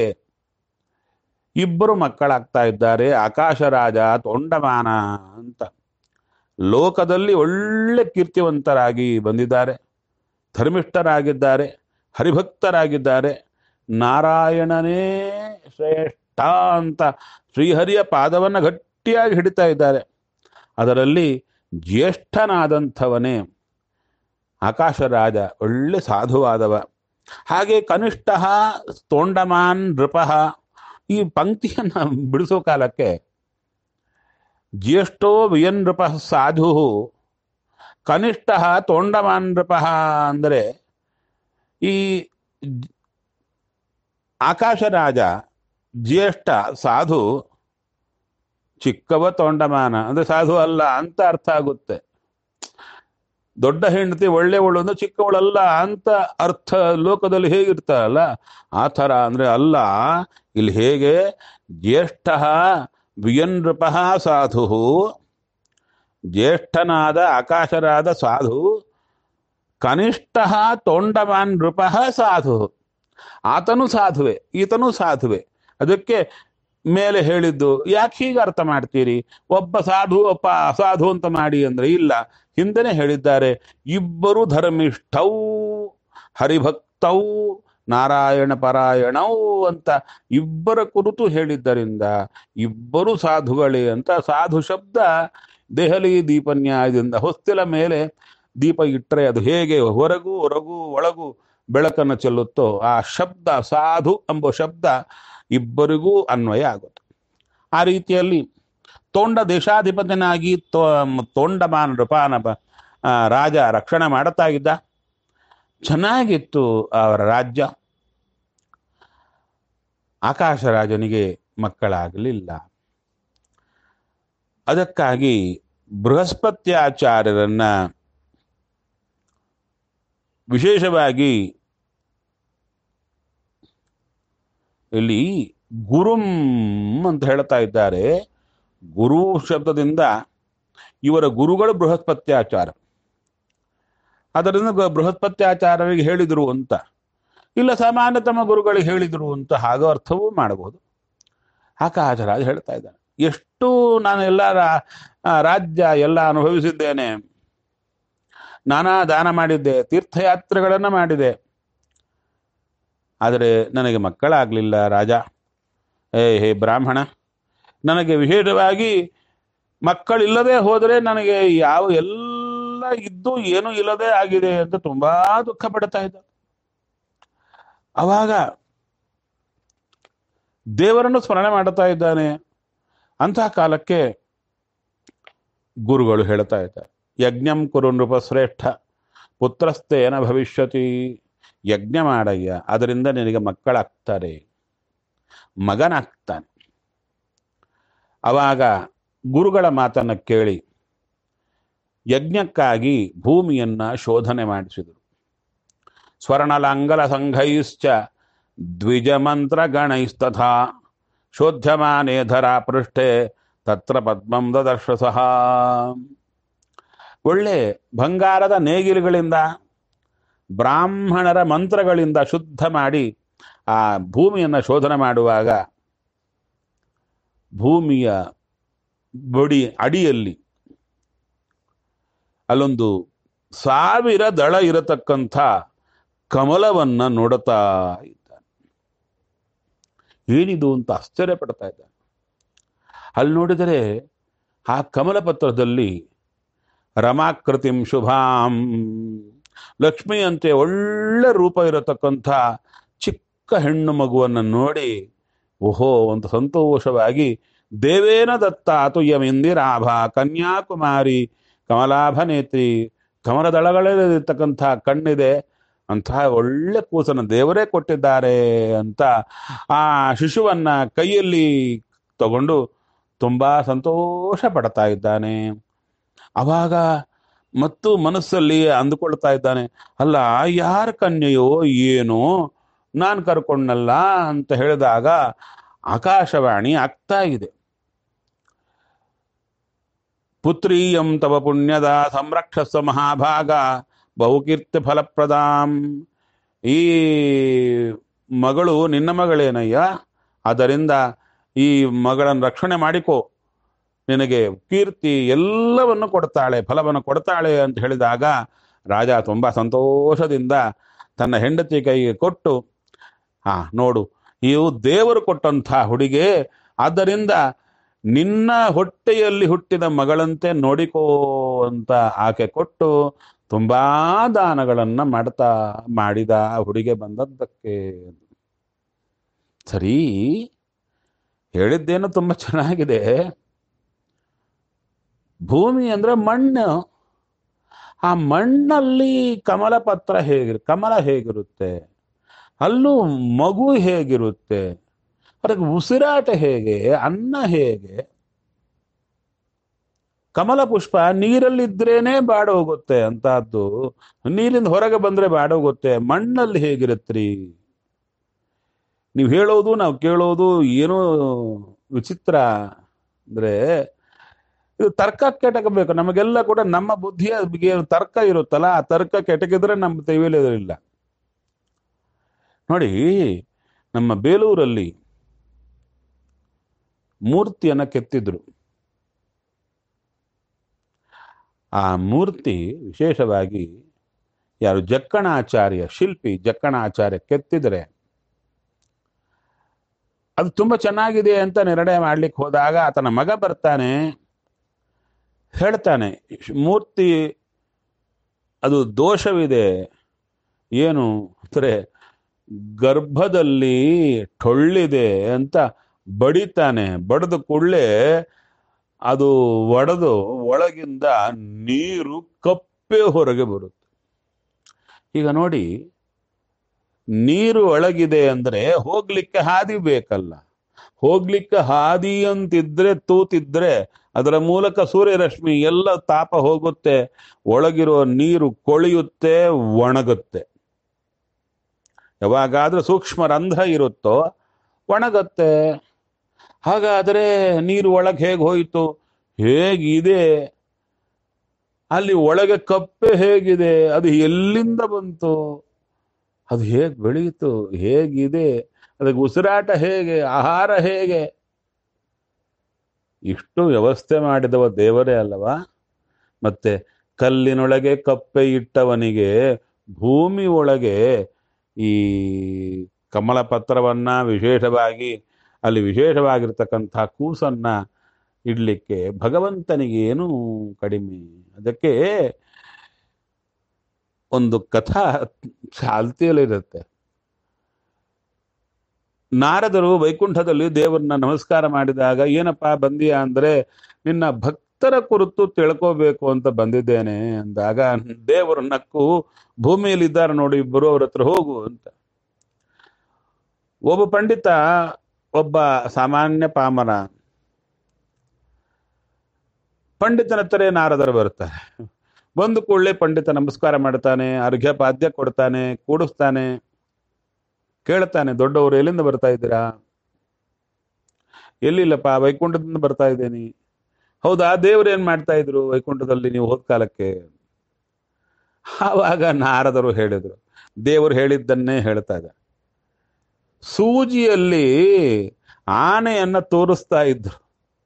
[SPEAKER 1] ಇಬ್ಬರು ಮಕ್ಕಳಾಗ್ತಾ ಇದ್ದಾರೆ ಆಕಾಶರಾಜ ತೊಂಡಮಾನ ಅಂತ ಲೋಕದಲ್ಲಿ ಒಳ್ಳೆ ಕೀರ್ತಿವಂತರಾಗಿ ಬಂದಿದ್ದಾರೆ ಧರ್ಮಿಷ್ಠರಾಗಿದ್ದಾರೆ ಹರಿಭಕ್ತರಾಗಿದ್ದಾರೆ ನಾರಾಯಣನೇ ಶ್ರೇಷ್ಠ ಅಂತ ಶ್ರೀಹರಿಯ ಪಾದವನ್ನು ಗಟ್ಟಿಯಾಗಿ ಹಿಡಿತಾ ಇದ್ದಾರೆ ಅದರಲ್ಲಿ ಜ್ಯೇಷ್ಠನಾದಂಥವನೇ ಆಕಾಶರಾಜ ಒಳ್ಳೆ ಸಾಧುವಾದವ ಹಾಗೆ ಕನಿಷ್ಠ ತೋಂಡಮಾನ್ ನೃಪಃ ಈ ಪಂಕ್ತಿಯನ್ನು ಬಿಡಿಸೋ ಕಾಲಕ್ಕೆ ಜ್ಯೇಷ್ಠೋ ವಿಯನ್ ನೃಪ ಸಾಧು ಕನಿಷ್ಠ ತೋಂಡಮಾನ್ ನೃಪಃ ಅಂದರೆ ಈ ಜ್- ಆಕಾಶರಾಜ ಜ್ಯೇಷ್ಠ ಸಾಧು ಚಿಕ್ಕವ ತೋಂಡಮಾನ ಅಂದ್ರೆ ಸಾಧು ಅಲ್ಲ ಅಂತ ಅರ್ಥ ಆಗುತ್ತೆ ದೊಡ್ಡ ಹೆಂಡತಿ ಒಳ್ಳೆಯವಳು ಅಂದ್ರೆ ಚಿಕ್ಕವಳಲ್ಲ ಅಂತ ಅರ್ಥ ಲೋಕದಲ್ಲಿ ಹೇಗಿರ್ತಾರಲ್ಲ ಆ ಥರ ಅಂದ್ರೆ ಅಲ್ಲ ಇಲ್ಲಿ ಹೇಗೆ ಜ್ಯೇಷ್ಠ ವಿಯನ್ ನೃಪಃ ಸಾಧು ಜ್ಯೇಷ್ಠನಾದ ಆಕಾಶರಾದ ಸಾಧು ಕನಿಷ್ಠ ತೋಂಡಮಾನ್ ನೃಪಃ ಸಾಧು ಆತನು ಸಾಧುವೆ ಈತನು ಸಾಧುವೆ ಅದಕ್ಕೆ ಮೇಲೆ ಹೇಳಿದ್ದು ಯಾಕೆ ಹೀಗೆ ಅರ್ಥ ಮಾಡ್ತೀರಿ ಒಬ್ಬ ಸಾಧು ಒಬ್ಬ ಅಸಾಧು ಅಂತ ಮಾಡಿ ಅಂದ್ರೆ ಇಲ್ಲ ಹಿಂದೆನೆ ಹೇಳಿದ್ದಾರೆ ಇಬ್ಬರು ಧರ್ಮಿಷ್ಠೌ ಹರಿಭಕ್ತೌ ನಾರಾಯಣ ಪರಾಯಣೌ ಅಂತ ಇಬ್ಬರ ಕುರಿತು ಹೇಳಿದ್ದರಿಂದ ಇಬ್ಬರು ಸಾಧುಗಳೇ ಅಂತ ಸಾಧು ಶಬ್ದ ದೆಹಲಿ ದೀಪನ್ಯಾಯದಿಂದ ಹೊಸ್ತಿಲ ಮೇಲೆ ದೀಪ ಇಟ್ಟರೆ ಅದು ಹೇಗೆ ಹೊರಗೂ ಹೊರಗೂ ಒಳಗೂ ಬೆಳಕನ್ನು ಚೆಲ್ಲುತ್ತೋ ಆ ಶಬ್ದ ಸಾಧು ಎಂಬ ಶಬ್ದ ಇಬ್ಬರಿಗೂ ಅನ್ವಯ ಆಗುತ್ತೆ ಆ ರೀತಿಯಲ್ಲಿ ತೋಂಡ ದೇಶಾಧಿಪತಿನಾಗಿ ತೋ ತೋಂಡಮಾನ ನೃಪಾನ ಬ- ಆ, ರಾಜ ರಕ್ಷಣೆ ಮಾಡುತ್ತಾ ಇದ್ದ ಚೆನ್ನಾಗಿತ್ತು ಅವರ ರಾಜ್ಯ ಆಕಾಶ ರಾಜನಿಗೆ ಮಕ್ಕಳಾಗಲಿಲ್ಲ ಅದಕ್ಕಾಗಿ ಬೃಹಸ್ಪತ್ಯಾಚಾರ್ಯರನ್ನ ವಿಶೇಷವಾಗಿ ಇಲ್ಲಿ ಗುರುಂ ಅಂತ ಹೇಳ್ತಾ ಇದ್ದಾರೆ ಗುರು ಶಬ್ದದಿಂದ ಇವರ ಗುರುಗಳು ಬೃಹಸ್ಪತ್ಯಾಚಾರ ಅದರಿಂದ ಗ- ಬೃಹಸ್ಪತ್ಯಾಚಾರ್ಯರಿಗೆ ಹೇಳಿದರು ಅಂತ ಇಲ್ಲ ಸಾಮಾನ್ಯತಮ ಗುರುಗಳಿಗೆ ಹೇಳಿದರು ಅಂತ ಹಾಗೋ ಅರ್ಥವೂ ಮಾಡಬಹುದು ಆಕಾಶರಾಜ ಹೇಳ್ತಾ ಇದ್ದಾನೆ ಎಷ್ಟು ನಾನು ಎಲ್ಲ ರಾ- ಆ, ರಾಜ್ಯ ಎಲ್ಲ ಅನುಭವಿಸಿದ್ದೇನೆ ನಾನಾ ದಾನ ಮಾಡಿದ್ದೆ ತೀರ್ಥಯಾತ್ರೆಗಳನ್ನು ಮಾಡಿದೆ ಆದರೆ ನನಗೆ ಮಕ್ಕಳಾಗಲಿಲ್ಲ ರಾಜ ಏ ಹೇ ಬ್ರಾಹ್ಮಣ ನನಗೆ ವಿಶೇಷವಾಗಿ ಮಕ್ಕಳಿಲ್ಲದೆ ಹೋದರೆ ನನಗೆ ಯಾವ ಎಲ್ಲ ಇದ್ದು ಏನೂ ಇಲ್ಲದೆ ಆಗಿದೆ ಅಂತ ತುಂಬಾ ದುಃಖ ಪಡ್ತಾ ಇದ್ದ ಅವಾಗ ದೇವರನ್ನು ಸ್ಮರಣೆ ಮಾಡುತ್ತಾ ಇದ್ದಾನೆ ಅಂತಹ ಕಾಲಕ್ಕೆ ಗುರುಗಳು ಹೇಳ್ತಾ ಇದ್ದಾರೆ ಯಜ್ಞಂ ಕುರು ನೃಪಶ್ರೇಷ್ಠ ಪುತ್ರಸ್ಥೇನ ಭವಿಷ್ಯತಿ ಯಜ್ಞ ಮಾಡಯ್ಯ ಅದರಿಂದ ನಿನಗೆ ಮಕ್ಕಳಾಗ್ತಾರೆ ಮಗನಾಗ್ತಾನೆ ಅವಾಗ ಗುರುಗಳ ಮಾತನ್ನ ಕೇಳಿ ಯಜ್ಞಕ್ಕಾಗಿ ಭೂಮಿಯನ್ನ ಶೋಧನೆ ಮಾಡಿಸಿದರು ಸ್ವರ್ಣಲಾಂಗಲ ಸಂಘೈಶ್ಚ ದ್ವಿಜಮಂತ್ರ ಗಣೈಸ್ತಥಾ ಶೋಧ್ಯಮಾನೇ ಧರಾ ಪೃಷ್ಠೆ ತತ್ರ ಪದ್ಮಂ ದದರ್ಶ ಸಹ ಒಳ್ಳೆ ಬಂಗಾರದ ನೇಗಿಲುಗಳಿಂದ ಬ್ರಾಹ್ಮಣರ ಮಂತ್ರಗಳಿಂದ ಶುದ್ಧ ಮಾಡಿ ಆ ಭೂಮಿಯನ್ನು ಶೋಧನೆ ಮಾಡುವಾಗ ಭೂಮಿಯ ಬಡಿ ಅಡಿಯಲ್ಲಿ ಅಲ್ಲೊಂದು ಸಾವಿರ ದಳ ಇರತಕ್ಕಂಥ ಕಮಲವನ್ನ ನೋಡುತ್ತಾ ಇದ್ದಾನೆ ಏನಿದು ಅಂತ ಆಶ್ಚರ್ಯ ಪಡ್ತಾ ಇದ್ದಾನೆ ಅಲ್ಲಿ ನೋಡಿದರೆ ಆ ಕಮಲ ಪತ್ರದಲ್ಲಿ ರಮಾಕೃತಿಂ ಶುಭಾಂ ಲಕ್ಷ್ಮಿಯಂತೆ ಒಳ್ಳೆ ರೂಪ ಇರತಕ್ಕಂಥ ಚಿಕ್ಕ ಹೆಣ್ಣು ಮಗುವನ್ನು ನೋಡಿ ಓಹೋ ಅಂತ ಸಂತೋಷವಾಗಿ ದೇವೇನ ದತ್ತಾತು ಯಮಿಂದಿರಾಭ ಕನ್ಯಾಕುಮಾರಿ ಕಮಲಾಭ ನೇತ್ರಿ ಕಮಲದಳಗಳಲ್ಲಿರ್ತಕ್ಕಂಥ ಕಣ್ಣಿದೆ ಅಂತಹ ಒಳ್ಳೆ ಕೂಸನ್ನು ದೇವರೇ ಕೊಟ್ಟಿದ್ದಾರೆ ಅಂತ ಆ ಶಿಶುವನ್ನ ಕೈಯಲ್ಲಿ ತಗೊಂಡು ತುಂಬಾ ಸಂತೋಷ ಪಡ್ತಾ ಇದ್ದಾನೆ ಅವಾಗ ಮತ್ತು ಮನಸ್ಸಲ್ಲಿ ಅಂದುಕೊಳ್ತಾ ಇದ್ದಾನೆ ಅಲ್ಲ ಯಾರ ಕನ್ಯೆಯೋ ಏನೋ ನಾನು ಕರ್ಕೊಂಡಲ್ಲ ಅಂತ ಹೇಳಿದಾಗ ಆಕಾಶವಾಣಿ ಆಗ್ತಾ ಇದೆ ಪುತ್ರೀಯಂ ತವ ಪುಣ್ಯದ ಸಂರಕ್ಷಸ್ವ ಮಹಾಭಾಗ ಬಹುಕೀರ್ತಿ ಫಲಪ್ರದಾಂ ಈ ಮಗಳು ನಿನ್ನ ಮಗಳೇನಯ್ಯ ಆದ್ದರಿಂದ ಈ ಮಗಳನ್ನು ರಕ್ಷಣೆ ಮಾಡಿಕೋ ನಿನಗೆ ಕೀರ್ತಿ ಎಲ್ಲವನ್ನು ಕೊಡ್ತಾಳೆ ಫಲವನ್ನು ಕೊಡ್ತಾಳೆ ಅಂತ ಹೇಳಿದಾಗ ರಾಜ ತುಂಬಾ ಸಂತೋಷದಿಂದ ತನ್ನ ಹೆಂಡತಿ ಕೈಗೆ ಕೊಟ್ಟು ಹಾ ನೋಡು ಇವು ದೇವರು ಕೊಟ್ಟಂಥ ಹುಡುಗೆ ಆದ್ದರಿಂದ ನಿನ್ನ ಹೊಟ್ಟೆಯಲ್ಲಿ ಹುಟ್ಟಿದ ಮಗಳಂತೆ ನೋಡಿಕೋ ಅಂತ ಆಕೆ ಕೊಟ್ಟು ತುಂಬಾ ದಾನಗಳನ್ನ ಮಾಡ್ತಾ ಮಾಡಿದ ಆ ಹುಡುಗೆ ಬಂದದ್ದಕ್ಕೆ ಸರಿ ಹೇಳಿದ್ದೇನು ತುಂಬಾ ಚೆನ್ನಾಗಿದೆ ಭೂಮಿ ಅಂದ್ರೆ ಮಣ್ಣು ಆ ಮಣ್ಣಲ್ಲಿ ಕಮಲ ಪತ್ರ ಹೇಗಿರು ಕಮಲ ಹೇಗಿರುತ್ತೆ ಅಲ್ಲೂ ಮಗು ಹೇಗಿರುತ್ತೆ ಅದಕ್ಕೆ ಉಸಿರಾಟ ಹೇಗೆ ಅನ್ನ ಹೇಗೆ ಕಮಲ ಪುಷ್ಪ ನೀರಲ್ಲಿದ್ರೇನೆ ಬಾಡೋಗುತ್ತೆ ಅಂತಹದ್ದು ನೀರಿಂದ ಹೊರಗೆ ಬಂದ್ರೆ ಬಾಡೋಗುತ್ತೆ ಮಣ್ಣಲ್ಲಿ ಹೇಗಿರುತ್ತ್ರಿ ನೀವು ಹೇಳೋದು ನಾವು ಕೇಳೋದು ಏನೋ ವಿಚಿತ್ರ ಅಂದ್ರೆ ಇದು ತರ್ಕ ಕೆಟಕಬೇಕು ನಮಗೆಲ್ಲ ಕೂಡ ನಮ್ಮ ಬುದ್ಧಿಯ ಬಗ್ಗೆ ತರ್ಕ ಇರುತ್ತಲ್ಲ ಆ ತರ್ಕ ಕೆಟಕಿದ್ರೆ ನಮ್ಮ ತೆವಿಲಿಲ್ಲ ನೋಡಿ ನಮ್ಮ ಬೇಲೂರಲ್ಲಿ ಮೂರ್ತಿಯನ್ನ ಕೆತ್ತಿದ್ರು ಆ ಮೂರ್ತಿ ವಿಶೇಷವಾಗಿ ಯಾರು ಜಕ್ಕಣಾಚಾರ್ಯ ಶಿಲ್ಪಿ ಜಕ್ಕಣಾಚಾರ್ಯ ಕೆತ್ತಿದ್ರೆ ಅದು ತುಂಬಾ ಚೆನ್ನಾಗಿದೆ ಅಂತ ನಿರ್ಣಯ ಮಾಡ್ಲಿಕ್ಕೆ ಹೋದಾಗ ಆತನ ಮಗ ಬರ್ತಾನೆ ಹೇಳ್ತಾನೆ ಮೂರ್ತಿ ಅದು ದೋಷವಿದೆ ಏನು ಅಂದ್ರೆ ಗರ್ಭದಲ್ಲಿ ಟೊಳ್ಳಿದೆ ಅಂತ ಬಡಿತಾನೆ ಬಡದ ಕೂಡಲೇ ಅದು ಒಡೆದು ಒಳಗಿಂದ ನೀರು ಕಪ್ಪೆ ಹೊರಗೆ ಬರುತ್ತೆ ಈಗ ನೋಡಿ ನೀರು ಒಳಗಿದೆ ಅಂದ್ರೆ ಹೋಗ್ಲಿಕ್ಕೆ ಹಾದಿ ಬೇಕಲ್ಲ ಹೋಗ್ಲಿಕ್ಕೆ ಹಾದಿ ಅಂತಿದ್ರೆ ತೂತಿದ್ರೆ ಅದರ ಮೂಲಕ ಸೂರ್ಯರಶ್ಮಿ ಎಲ್ಲ ತಾಪ ಹೋಗುತ್ತೆ ಒಳಗಿರೋ ನೀರು ಕೊಳೆಯುತ್ತೆ ಒಣಗುತ್ತೆ ಯಾವಾಗಾದ್ರೂ ಸೂಕ್ಷ್ಮ ರಂಧ್ರ ಇರುತ್ತೋ ಒಣಗತ್ತೆ ಹಾಗಾದರೆ ನೀರು ಒಳಗೆ ಹೇಗೆ ಹೋಯಿತು ಹೇಗಿದೆ ಅಲ್ಲಿ ಒಳಗೆ ಕಪ್ಪೆ ಹೇಗಿದೆ ಅದು ಎಲ್ಲಿಂದ ಬಂತು ಅದು ಹೇಗೆ ಬೆಳೆಯಿತು ಹೇಗಿದೆ ಅದಕ್ಕೆ ಉಸಿರಾಟ ಹೇಗೆ ಆಹಾರ ಹೇಗೆ ಇಷ್ಟು ವ್ಯವಸ್ಥೆ ಮಾಡಿದವ ದೇವರೇ ಅಲ್ಲವಾ ಮತ್ತೆ ಕಲ್ಲಿನೊಳಗೆ ಕಪ್ಪೆ ಇಟ್ಟವನಿಗೆ ಭೂಮಿ ಒಳಗೆ ಈ ಕಮಲ ಪತ್ರವನ್ನ ವಿಶೇಷವಾಗಿ ಅಲ್ಲಿ ವಿಶೇಷವಾಗಿರ್ತಕ್ಕಂಥ ಕೂಸನ್ನ ಇಡ್ಲಿಕ್ಕೆ ಭಗವಂತನಿಗೆ ಏನು ಕಡಿಮೆ ಅದಕ್ಕೆ ಒಂದು ಕಥಾ ಚಾಲ್ತಿಯಲ್ಲಿರುತ್ತೆ ನಾರದರು ವೈಕುಂಠದಲ್ಲಿ ದೇವರನ್ನ ನಮಸ್ಕಾರ ಮಾಡಿದಾಗ ಏನಪ್ಪಾ ಬಂದಿಯಾ ಅಂದ್ರೆ ನಿನ್ನ ಭಕ್ತರ ಕುರಿತು ತಿಳ್ಕೋಬೇಕು ಅಂತ ಬಂದಿದ್ದೇನೆ ಅಂದಾಗ ದೇವರು ನಕ್ಕು ಭೂಮಿಯಲ್ಲಿ ಇದ್ದಾರೆ ನೋಡಿ ಇಬ್ಬರು ಅವ್ರ ಹತ್ರ ಹೋಗು ಅಂತ ಒಬ್ಬ ಪಂಡಿತ ಒಬ್ಬ ಸಾಮಾನ್ಯ ಪಾಮರ ಪಂಡಿತನ ಹತ್ರ ನಾರದರು ಬರ್ತಾರೆ ಬಂದು ಕೂಡಲೇ ಪಂಡಿತ ನಮಸ್ಕಾರ ಮಾಡ್ತಾನೆ ಅರ್ಘ್ಯ ಪಾದ್ಯ ಕೊಡ್ತಾನೆ ಕೂಡಿಸ್ತಾನೆ ಕೇಳ್ತಾನೆ ದೊಡ್ಡವರು ಎಲ್ಲಿಂದ ಬರ್ತಾ ಇದ್ದೀರಾ ಎಲ್ಲಿಲ್ಲಪ್ಪ ವೈಕುಂಠದಿಂದ ಬರ್ತಾ ಇದ್ದೇನೆ ಹೌದಾ ದೇವ್ರು ಏನ್ ಮಾಡ್ತಾ ಇದ್ರು ವೈಕುಂಠದಲ್ಲಿ ನೀವು ಹೋದ ಕಾಲಕ್ಕೆ ಆವಾಗ ನಾರದರು ಹೇಳಿದ್ರು ದೇವರು ಹೇಳಿದ್ದನ್ನೇ ಹೇಳ್ತಾ ಇದ್ದ ಸೂಜಿಯಲ್ಲಿ ಆನೆಯನ್ನ ತೋರಿಸ್ತಾ ಇದ್ರು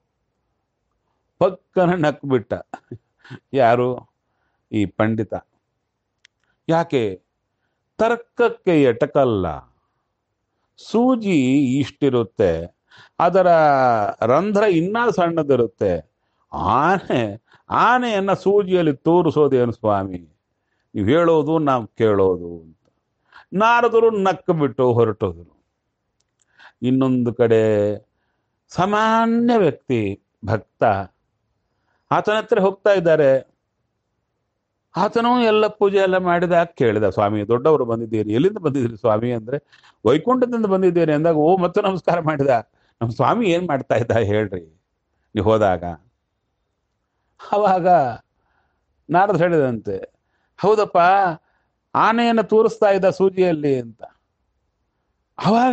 [SPEAKER 1] ಪಕ್ಕನ ನಕ್ಬಿಟ್ಟ ಯಾರು ಈ ಪಂಡಿತ ಯಾಕೆ ತರ್ಕಕ್ಕೆ ಎಟಕಲ್ಲ ಸೂಜಿ ಇಷ್ಟಿರುತ್ತೆ ಅದರ ರಂಧ್ರ ಇನ್ನ ಸಣ್ಣದಿರುತ್ತೆ ಆನೆ ಆನೆಯನ್ನ ಸೂಜಿಯಲ್ಲಿ ತೋರಿಸೋದೇನು ಸ್ವಾಮಿ ನೀವು ಹೇಳೋದು ನಾವು ಕೇಳೋದು ಅಂತ ನಾರದರು ನಕ್ಕ ಬಿಟ್ಟು ಹೊರಟೋದ್ರು ಇನ್ನೊಂದು ಕಡೆ ಸಾಮಾನ್ಯ ವ್ಯಕ್ತಿ ಭಕ್ತ ಆತನ ಹತ್ರ ಹೋಗ್ತಾ ಇದ್ದಾರೆ ಆತನೂ ಎಲ್ಲ ಪೂಜೆ ಎಲ್ಲ ಮಾಡಿದ ಕೇಳಿದ ಸ್ವಾಮಿ ದೊಡ್ಡವರು ಬಂದಿದ್ದೀರಿ ಎಲ್ಲಿಂದ ಬಂದಿದ್ದೀರಿ ಸ್ವಾಮಿ ಅಂದ್ರೆ ವೈಕುಂಠದಿಂದ ಬಂದಿದ್ದೀರಿ ಅಂದಾಗ ಓ ಮತ್ತೆ ನಮಸ್ಕಾರ ಮಾಡಿದ ನಮ್ಮ ಸ್ವಾಮಿ ಏನ್ ಮಾಡ್ತಾ ಇದ್ದ ಹೇಳ್ರಿ ನೀವು ಹೋದಾಗ ಅವಾಗ ನಾರದ ಹೇಳಿದಂತೆ ಹೌದಪ್ಪ ಆನೆಯನ್ನು ತೋರಿಸ್ತಾ ಇದ್ದ ಸೂಜಿಯಲ್ಲಿ ಅಂತ ಅವಾಗ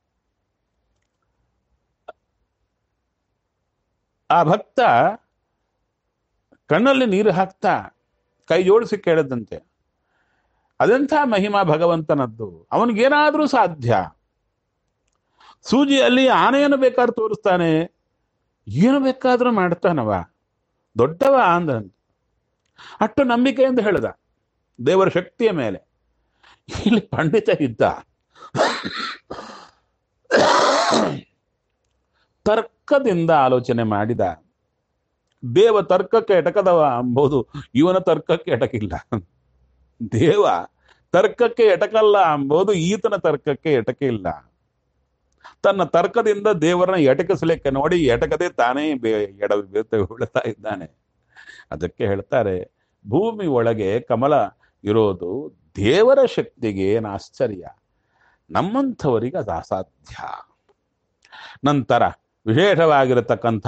[SPEAKER 1] ಆ ಭಕ್ತ ಕಣ್ಣಲ್ಲಿ ನೀರು ಹಾಕ್ತಾ ಕೈ ಜೋಡಿಸಿ ಕೇಳದಂತೆ ಅದೆಂಥ ಮಹಿಮಾ ಭಗವಂತನದ್ದು ಅವನಿಗೇನಾದ್ರೂ ಸಾಧ್ಯ ಸೂಜಿಯಲ್ಲಿ ಆನೆಯನ್ನು ಬೇಕಾದ್ರೂ ತೋರಿಸ್ತಾನೆ ಏನು ಬೇಕಾದ್ರೂ ಮಾಡ್ತಾನವ ದೊಡ್ಡವ ಅಂದ ಅಷ್ಟು ನಂಬಿಕೆಯಿಂದ ಹೇಳ್ದ ದೇವರ ಶಕ್ತಿಯ ಮೇಲೆ ಇಲ್ಲಿ ಪಂಡಿತ ಇದ್ದ ತರ್ಕದಿಂದ ಆಲೋಚನೆ ಮಾಡಿದ ದೇವ ತರ್ಕಕ್ಕೆ ಎಟಕದವ ಅಂಬೋದು ಇವನ ತರ್ಕಕ್ಕೆ ಎಟಕಿಲ್ಲ ದೇವ ತರ್ಕಕ್ಕೆ ಎಟಕಲ್ಲ ಅಂಬೋದು ಈತನ ತರ್ಕಕ್ಕೆ ಎಟಕಿಲ್ಲ ತನ್ನ ತರ್ಕದಿಂದ ದೇವರನ್ನ ಎಟಕಿಸ್ಲಿಕ್ಕೆ ನೋಡಿ ಎಟಕದೆ ತಾನೇ ಬೇ ಎಡ ಬೀಳ್ತಾ ಇದ್ದಾನೆ ಅದಕ್ಕೆ ಹೇಳ್ತಾರೆ ಭೂಮಿ ಒಳಗೆ ಕಮಲ ಇರೋದು ದೇವರ ಶಕ್ತಿಗೆ ಏನು ಆಶ್ಚರ್ಯ ನಮ್ಮಂಥವರಿಗೆ ಅದು ಅಸಾಧ್ಯ ನಂತರ ವಿಶೇಷವಾಗಿರತಕ್ಕಂಥ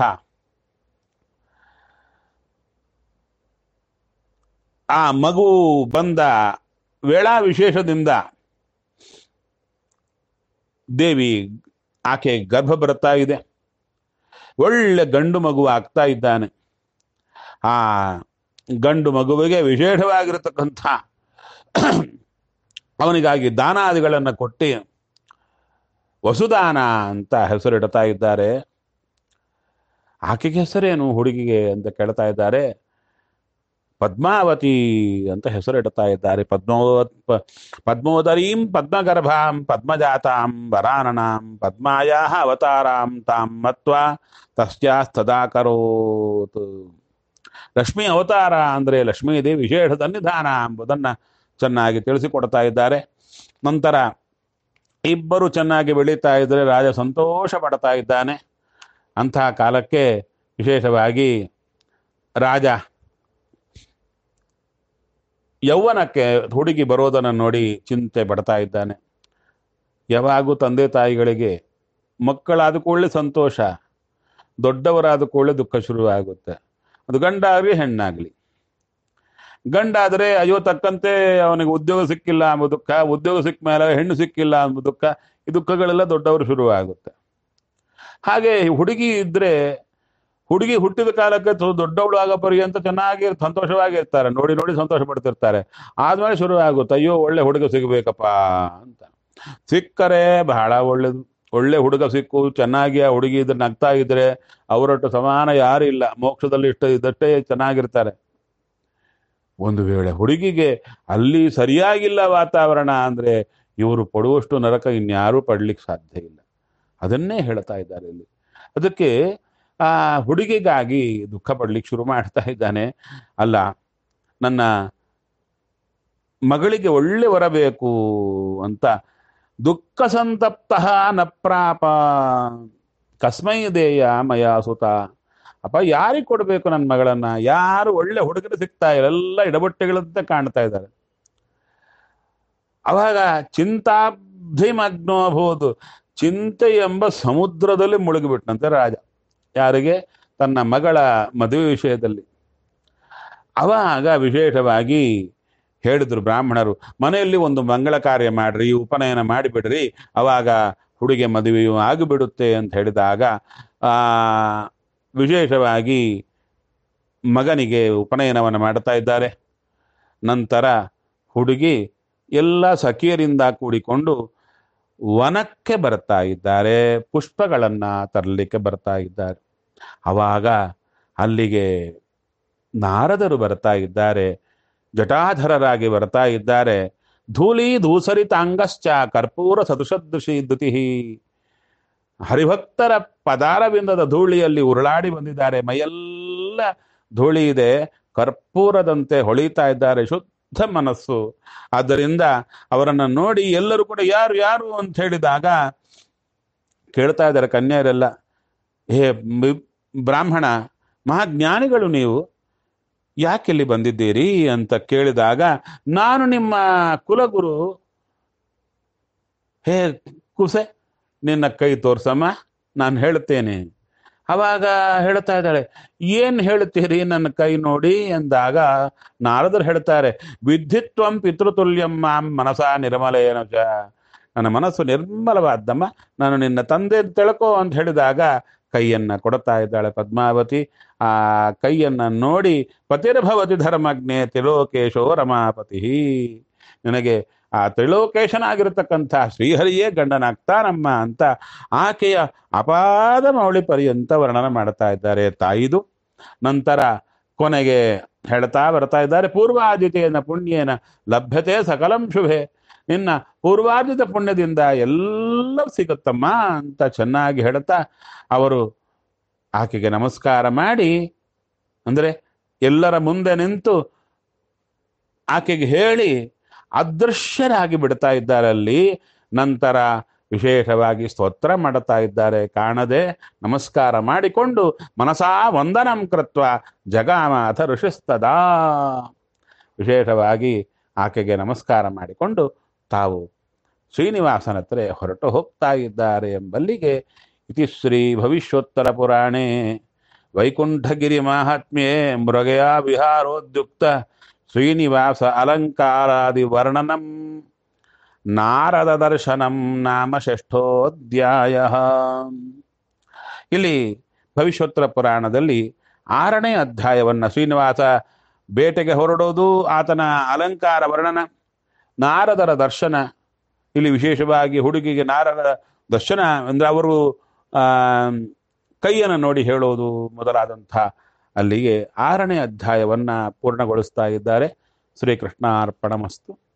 [SPEAKER 1] ಆ ಮಗು ಬಂದ ವೇಳಾ ವಿಶೇಷದಿಂದ ದೇವಿ ಆಕೆ ಗರ್ಭ ಬರ್ತಾ ಇದೆ ಒಳ್ಳೆ ಗಂಡು ಮಗು ಆಗ್ತಾ ಇದ್ದಾನೆ ಆ ಗಂಡು ಮಗುವಿಗೆ ವಿಶೇಷವಾಗಿರತಕ್ಕಂಥ ಅವನಿಗಾಗಿ ದಾನಾದಿಗಳನ್ನು ಕೊಟ್ಟು ವಸುದಾನ ಅಂತ ಹೆಸರಿಡ್ತಾ ಇದ್ದಾರೆ ಆಕೆಗೆ ಹೆಸರೇನು ಹುಡುಗಿಗೆ ಅಂತ ಕೇಳ್ತಾ ಇದ್ದಾರೆ ಪದ್ಮಾವತಿ ಅಂತ ಹೆಸರಿಡ್ತಾ ಇದ್ದಾರೆ ಪದ್ಮೋ ಪ- ಪದ್ಮೋದರೀಂ ಪದ್ಮಗರ್ಭಾಂ ಪದ್ಮಜಾತಾಂ ವರಾನನಾಂ ಪದ್ಮಾಯಾ ಅವತಾರಾಂ ತಾಂ ಮತ್ವಾ ತಸ್ಯಾಸ್ತದಾಕರೋತ್ ಲಕ್ಷ್ಮೀ ಅವತಾರ ಅಂದರೆ ಲಕ್ಷ್ಮೀ ದೇವಿ ವಿಶೇಷ ಸನ್ನಿಧಾನ ಎಂಬುದನ್ನ ಚೆನ್ನಾಗಿ ತಿಳಿಸಿಕೊಡ್ತಾ ಇದ್ದಾರೆ ನಂತರ ಇಬ್ಬರು ಚೆನ್ನಾಗಿ ಬೆಳೀತಾ ಇದ್ರೆ ರಾಜ ಸಂತೋಷ ಪಡ್ತಾ ಇದ್ದಾನೆ ಅಂತಹ ಕಾಲಕ್ಕೆ ವಿಶೇಷವಾಗಿ ರಾಜ ಯೌವನಕ್ಕೆ ಹುಡುಗಿ ಬರೋದನ್ನು ನೋಡಿ ಚಿಂತೆ ಪಡ್ತಾ ಇದ್ದಾನೆ ಯಾವಾಗೂ ತಂದೆ ತಾಯಿಗಳಿಗೆ ಮಕ್ಕಳಾದ ಕೂಡಲೇ ಸಂತೋಷ ದೊಡ್ಡವರಾದ ಕೂಡಲೇ ದುಃಖ ಶುರುವಾಗುತ್ತೆ ಅದು ಗಂಡಾಗಲಿ ಹೆಣ್ಣಾಗಲಿ ಗಂಡಾದರೆ ಅಯ್ಯೋ ತಕ್ಕಂತೆ ಅವನಿಗೆ ಉದ್ಯೋಗ ಸಿಕ್ಕಿಲ್ಲ ಎಂಬ ದುಃಖ ಉದ್ಯೋಗ ಸಿಕ್ಕ ಮೇಲೆ ಹೆಣ್ಣು ಸಿಕ್ಕಿಲ್ಲ ಎಂಬ ದುಃಖ ಈ ದುಃಖಗಳೆಲ್ಲ ದೊಡ್ಡವರು ಶುರುವಾಗುತ್ತೆ ಹಾಗೆ ಹುಡುಗಿ ಇದ್ರೆ ಹುಡುಗಿ ಹುಟ್ಟಿದ ಕಾಲಕ್ಕೆ ತು- ದೊಡ್ಡವಳು ಆಗೋ ಪರ್ಯಂತ ಚೆನ್ನಾಗಿ ಸಂತೋಷವಾಗಿರ್ತಾರೆ ನೋಡಿ ನೋಡಿ ಸಂತೋಷ ಪಡ್ತಿರ್ತಾರೆ ಆದ್ಮೇಲೆ ಶುರು ಆಗುತ್ತೆ ಅಯ್ಯೋ ಒಳ್ಳೆ ಹುಡುಗ ಸಿಗಬೇಕಪ್ಪ ಅಂತ ಸಿಕ್ಕರೆ ಬಹಳ ಒಳ್ಳೇದು ಒಳ್ಳೆ ಹುಡುಗ ಸಿಕ್ಕು ಚೆನ್ನಾಗಿ ಆ ಹುಡುಗಿ ಇದ್ರೆ ನಗ್ತಾ ಇದ್ರೆ ಅವರೊಟ್ಟು ಸಮಾನ ಯಾರು ಇಲ್ಲ ಮೋಕ್ಷದಲ್ಲಿ ಇಷ್ಟ ಇದ್ದಷ್ಟೇ ಚೆನ್ನಾಗಿರ್ತಾರೆ ಒಂದು ವೇಳೆ ಹುಡುಗಿಗೆ ಅಲ್ಲಿ ಸರಿಯಾಗಿಲ್ಲ ವಾತಾವರಣ ಅಂದ್ರೆ ಇವರು ಪಡುವಷ್ಟು ನರಕ ಇನ್ಯಾರೂ ಪಡ್ಲಿಕ್ಕೆ ಸಾಧ್ಯ ಇಲ್ಲ ಅದನ್ನೇ ಹೇಳ್ತಾ ಇದ್ದಾರೆ ಇಲ್ಲಿ ಅದಕ್ಕೆ ಆ ಹುಡುಗಿಗಾಗಿ ದುಃಖ ಪಡ್ಲಿಕ್ಕೆ ಶುರು ಮಾಡ್ತಾ ಇದ್ದಾನೆ ಅಲ್ಲ ನನ್ನ ಮಗಳಿಗೆ ಒಳ್ಳೆ ವರ ಬೇಕು ಅಂತ ದುಃಖ ಸಂತಪ್ತ ನ ಪ್ರಾಪ ಕಸ್ಮೈ ದೇಯ ಮಯ ಸುತ ಅಪ್ಪ ಯಾರಿಗೆ ಕೊಡಬೇಕು ನನ್ನ ಮಗಳನ್ನ ಯಾರು ಒಳ್ಳೆ ಹುಡುಗರು ಸಿಗ್ತಾ ಇಲ್ಲ ಎಲ್ಲ ಇಡಬಟ್ಟೆಗಳಂತೆ ಕಾಣ್ತಾ ಇದ್ದಾರೆ ಅವಾಗ ಚಿಂತಾಬ್ಧಿಮಗ್ನೋಬಹುದು ಚಿಂತೆ ಎಂಬ ಸಮುದ್ರದಲ್ಲಿ ಮುಳುಗಿಬಿಟ್ನಂತೆ ರಾಜ ಯಾರಿಗೆ ತನ್ನ ಮಗಳ ಮದುವೆ ವಿಷಯದಲ್ಲಿ ಅವಾಗ ವಿಶೇಷವಾಗಿ ಹೇಳಿದ್ರು ಬ್ರಾಹ್ಮಣರು ಮನೆಯಲ್ಲಿ ಒಂದು ಮಂಗಳ ಕಾರ್ಯ ಮಾಡ್ರಿ ಉಪನಯನ ಮಾಡಿಬಿಡ್ರಿ ಅವಾಗ ಹುಡುಗಿ ಮದುವೆಯು ಆಗಿಬಿಡುತ್ತೆ ಅಂತ ಹೇಳಿದಾಗ ಆ ವಿಶೇಷವಾಗಿ ಮಗನಿಗೆ ಉಪನಯನವನ್ನು ಮಾಡ್ತಾ ಇದ್ದಾರೆ ನಂತರ ಹುಡುಗಿ ಎಲ್ಲ ಸಖಿಯರಿಂದ ಕೂಡಿಕೊಂಡು ವನಕ್ಕೆ ಬರ್ತಾ ಇದ್ದಾರೆ ಪುಷ್ಪಗಳನ್ನ ತರಲಿಕ್ಕೆ ಬರ್ತಾ ಇದ್ದಾರೆ ಅವಾಗ ಅಲ್ಲಿಗೆ ನಾರದರು ಬರ್ತಾ ಇದ್ದಾರೆ ಜಟಾಧರರಾಗಿ ಬರ್ತಾ ಇದ್ದಾರೆ ಧೂಳಿ ಧೂಸರಿತಾಂಗಶ್ಚ ಕರ್ಪೂರ ಸದೃಶದೃಶಿ ದುತಿ ಹರಿಭಕ್ತರ ಪದಾರವಿಂದದ ಧೂಳಿಯಲ್ಲಿ ಉರುಳಾಡಿ ಬಂದಿದ್ದಾರೆ ಮೈಯೆಲ್ಲ ಧೂಳಿ ಇದೆ ಕರ್ಪೂರದಂತೆ ಹೊಳಿತಾ ಇದ್ದಾರೆ ಶುದ್ಧ ಮನಸ್ಸು ಆದ್ದರಿಂದ ಅವರನ್ನ ನೋಡಿ ಎಲ್ಲರೂ ಕೂಡ ಯಾರು ಯಾರು ಅಂತ ಹೇಳಿದಾಗ ಕೇಳ್ತಾ ಇದ್ದಾರೆ ಕನ್ಯರೆಲ್ಲ ಹೇ ಬಿ- ಬ್ರಾಹ್ಮಣ ಮಹಾಜ್ಞಾನಿಗಳು ನೀವು ಯಾಕಿಲ್ಲಿ ಬಂದಿದ್ದೀರಿ ಅಂತ ಕೇಳಿದಾಗ ನಾನು ನಿಮ್ಮ ಕುಲಗುರು ಹೇ ಕುಸೆ ನಿನ್ನ ಕೈ ತೋರ್ಸಮ್ಮ ನಾನು ಹೇಳ್ತೇನೆ ಅವಾಗ ಹೇಳ್ತಾ ಇದ್ದಾಳೆ ಏನ್ ಹೇಳ್ತೀರಿ ನನ್ನ ಕೈ ನೋಡಿ ಎಂದಾಗ ನಾರದರು ಹೇಳ್ತಾರೆ ವಿದ್ಯುತ್ವಂ ಪಿತೃತುಲ್ಯಂ ಮಾಂ ಮನಸ ನಿರ್ಮಲೇನ ಚ ನನ್ನ ಮನಸ್ಸು ನಿರ್ಮಲವಾದ್ದಮ್ಮ ನಾನು ನಿನ್ನ ತಂದೆ ಅಂತ ತಿಳ್ಕೋ ಅಂತ ಹೇಳಿದಾಗ ಕೈಯನ್ನ ಕೊಡ್ತಾ ಇದ್ದಾಳೆ ಪದ್ಮಾವತಿ ಆ ಕೈಯನ್ನ ನೋಡಿ ಪತಿರ್ಭವತಿ ಧರ್ಮಜ್ಞೆ ತಿಲೋಕೇಶೋ ರಮಾಪತಿ ನಿನಗೆ ಆ ತ್ರಿಲೋಕೇಶನಾಗಿರತಕ್ಕಂಥ ಶ್ರೀಹರಿಯೇ ಗಂಡನಾಗ್ತಾನಮ್ಮ ಅಂತ ಆಕೆಯ ಅಪಾದ ಮೌಳಿ ಪರ್ಯಂತ ವರ್ಣನ ಮಾಡ್ತಾ ಇದ್ದಾರೆ ತಾಯಿದು ನಂತರ ಕೊನೆಗೆ ಹೇಳ್ತಾ ಬರ್ತಾ ಇದ್ದಾರೆ ಪೂರ್ವಾದಿತೇನ ಪುಣ್ಯೇನ ಲಭ್ಯತೆ ಸಕಲಂ ಶುಭೆ ನಿನ್ನ ಪೂರ್ವಾರ್ಜಿತ ಪುಣ್ಯದಿಂದ ಎಲ್ಲ ಸಿಗುತ್ತಮ್ಮ ಅಂತ ಚೆನ್ನಾಗಿ ಹೇಳ್ತಾ ಅವರು ಆಕೆಗೆ ನಮಸ್ಕಾರ ಮಾಡಿ ಅಂದರೆ ಎಲ್ಲರ ಮುಂದೆ ನಿಂತು ಆಕೆಗೆ ಹೇಳಿ ಅದೃಶ್ಯರಾಗಿ ಬಿಡ್ತಾ ಇದ್ದಾರೆ ಅಲ್ಲಿ ನಂತರ ವಿಶೇಷವಾಗಿ ಸ್ತೋತ್ರ ಮಾಡುತ್ತಾ ಇದ್ದಾರೆ ಕಾಣದೆ ನಮಸ್ಕಾರ ಮಾಡಿಕೊಂಡು ಮನಸಾ ವಂದನಂ ಕೃತ್ವ ಜಗಾಮ ಅಥ ಋಷಿಸ್ತದಾ ವಿಶೇಷವಾಗಿ ಆಕೆಗೆ ನಮಸ್ಕಾರ ಮಾಡಿಕೊಂಡು ತಾವು ಶ್ರೀನಿವಾಸನ ಹತ್ರ ಹೊರಟು ಹೋಗ್ತಾ ಇದ್ದಾರೆ ಎಂಬಲ್ಲಿಗೆ ಇತಿ ಶ್ರೀ ಭವಿಷ್ಯೋತ್ತರ ಪುರಾಣೇ ವೈಕುಂಠಗಿರಿ ಮಾಹಾತ್ಮ್ಯೆ ಮೃಗಯ ವಿಹಾರೋದ್ಯುಕ್ತ ಶ್ರೀನಿವಾಸ ಅಲಂಕಾರಾದಿ ವರ್ಣನಂ ನಾರದ ದರ್ಶನಂ ನಾಮ ಷಷ್ಠೋಧ್ಯಾಯ ಇಲ್ಲಿ ಭವಿಷ್ಯೋತ್ತರ ಪುರಾಣದಲ್ಲಿ ಆರನೇ ಅಧ್ಯಾಯವನ್ನ ಶ್ರೀನಿವಾಸ ಬೇಟೆಗೆ ಹೊರಡೋದು ಆತನ ಅಲಂಕಾರ ವರ್ಣನ ನಾರದರ ದರ್ಶನ ಇಲ್ಲಿ ವಿಶೇಷವಾಗಿ ಹುಡುಗಿಗೆ ನಾರದರ ದರ್ಶನ ಅಂದ್ರೆ ಅವರು ಆ ಕೈಯನ್ನು ನೋಡಿ ಹೇಳೋದು ಮೊದಲಾದಂಥ ಅಲ್ಲಿಗೆ ಆರನೇ ಅಧ್ಯಾಯವನ್ನ ಪೂರ್ಣಗೊಳಿಸ್ತಾ ಇದ್ದಾರೆ ಶ್ರೀಕೃಷ್ಣ ಅರ್ಪಣಮಸ್ತು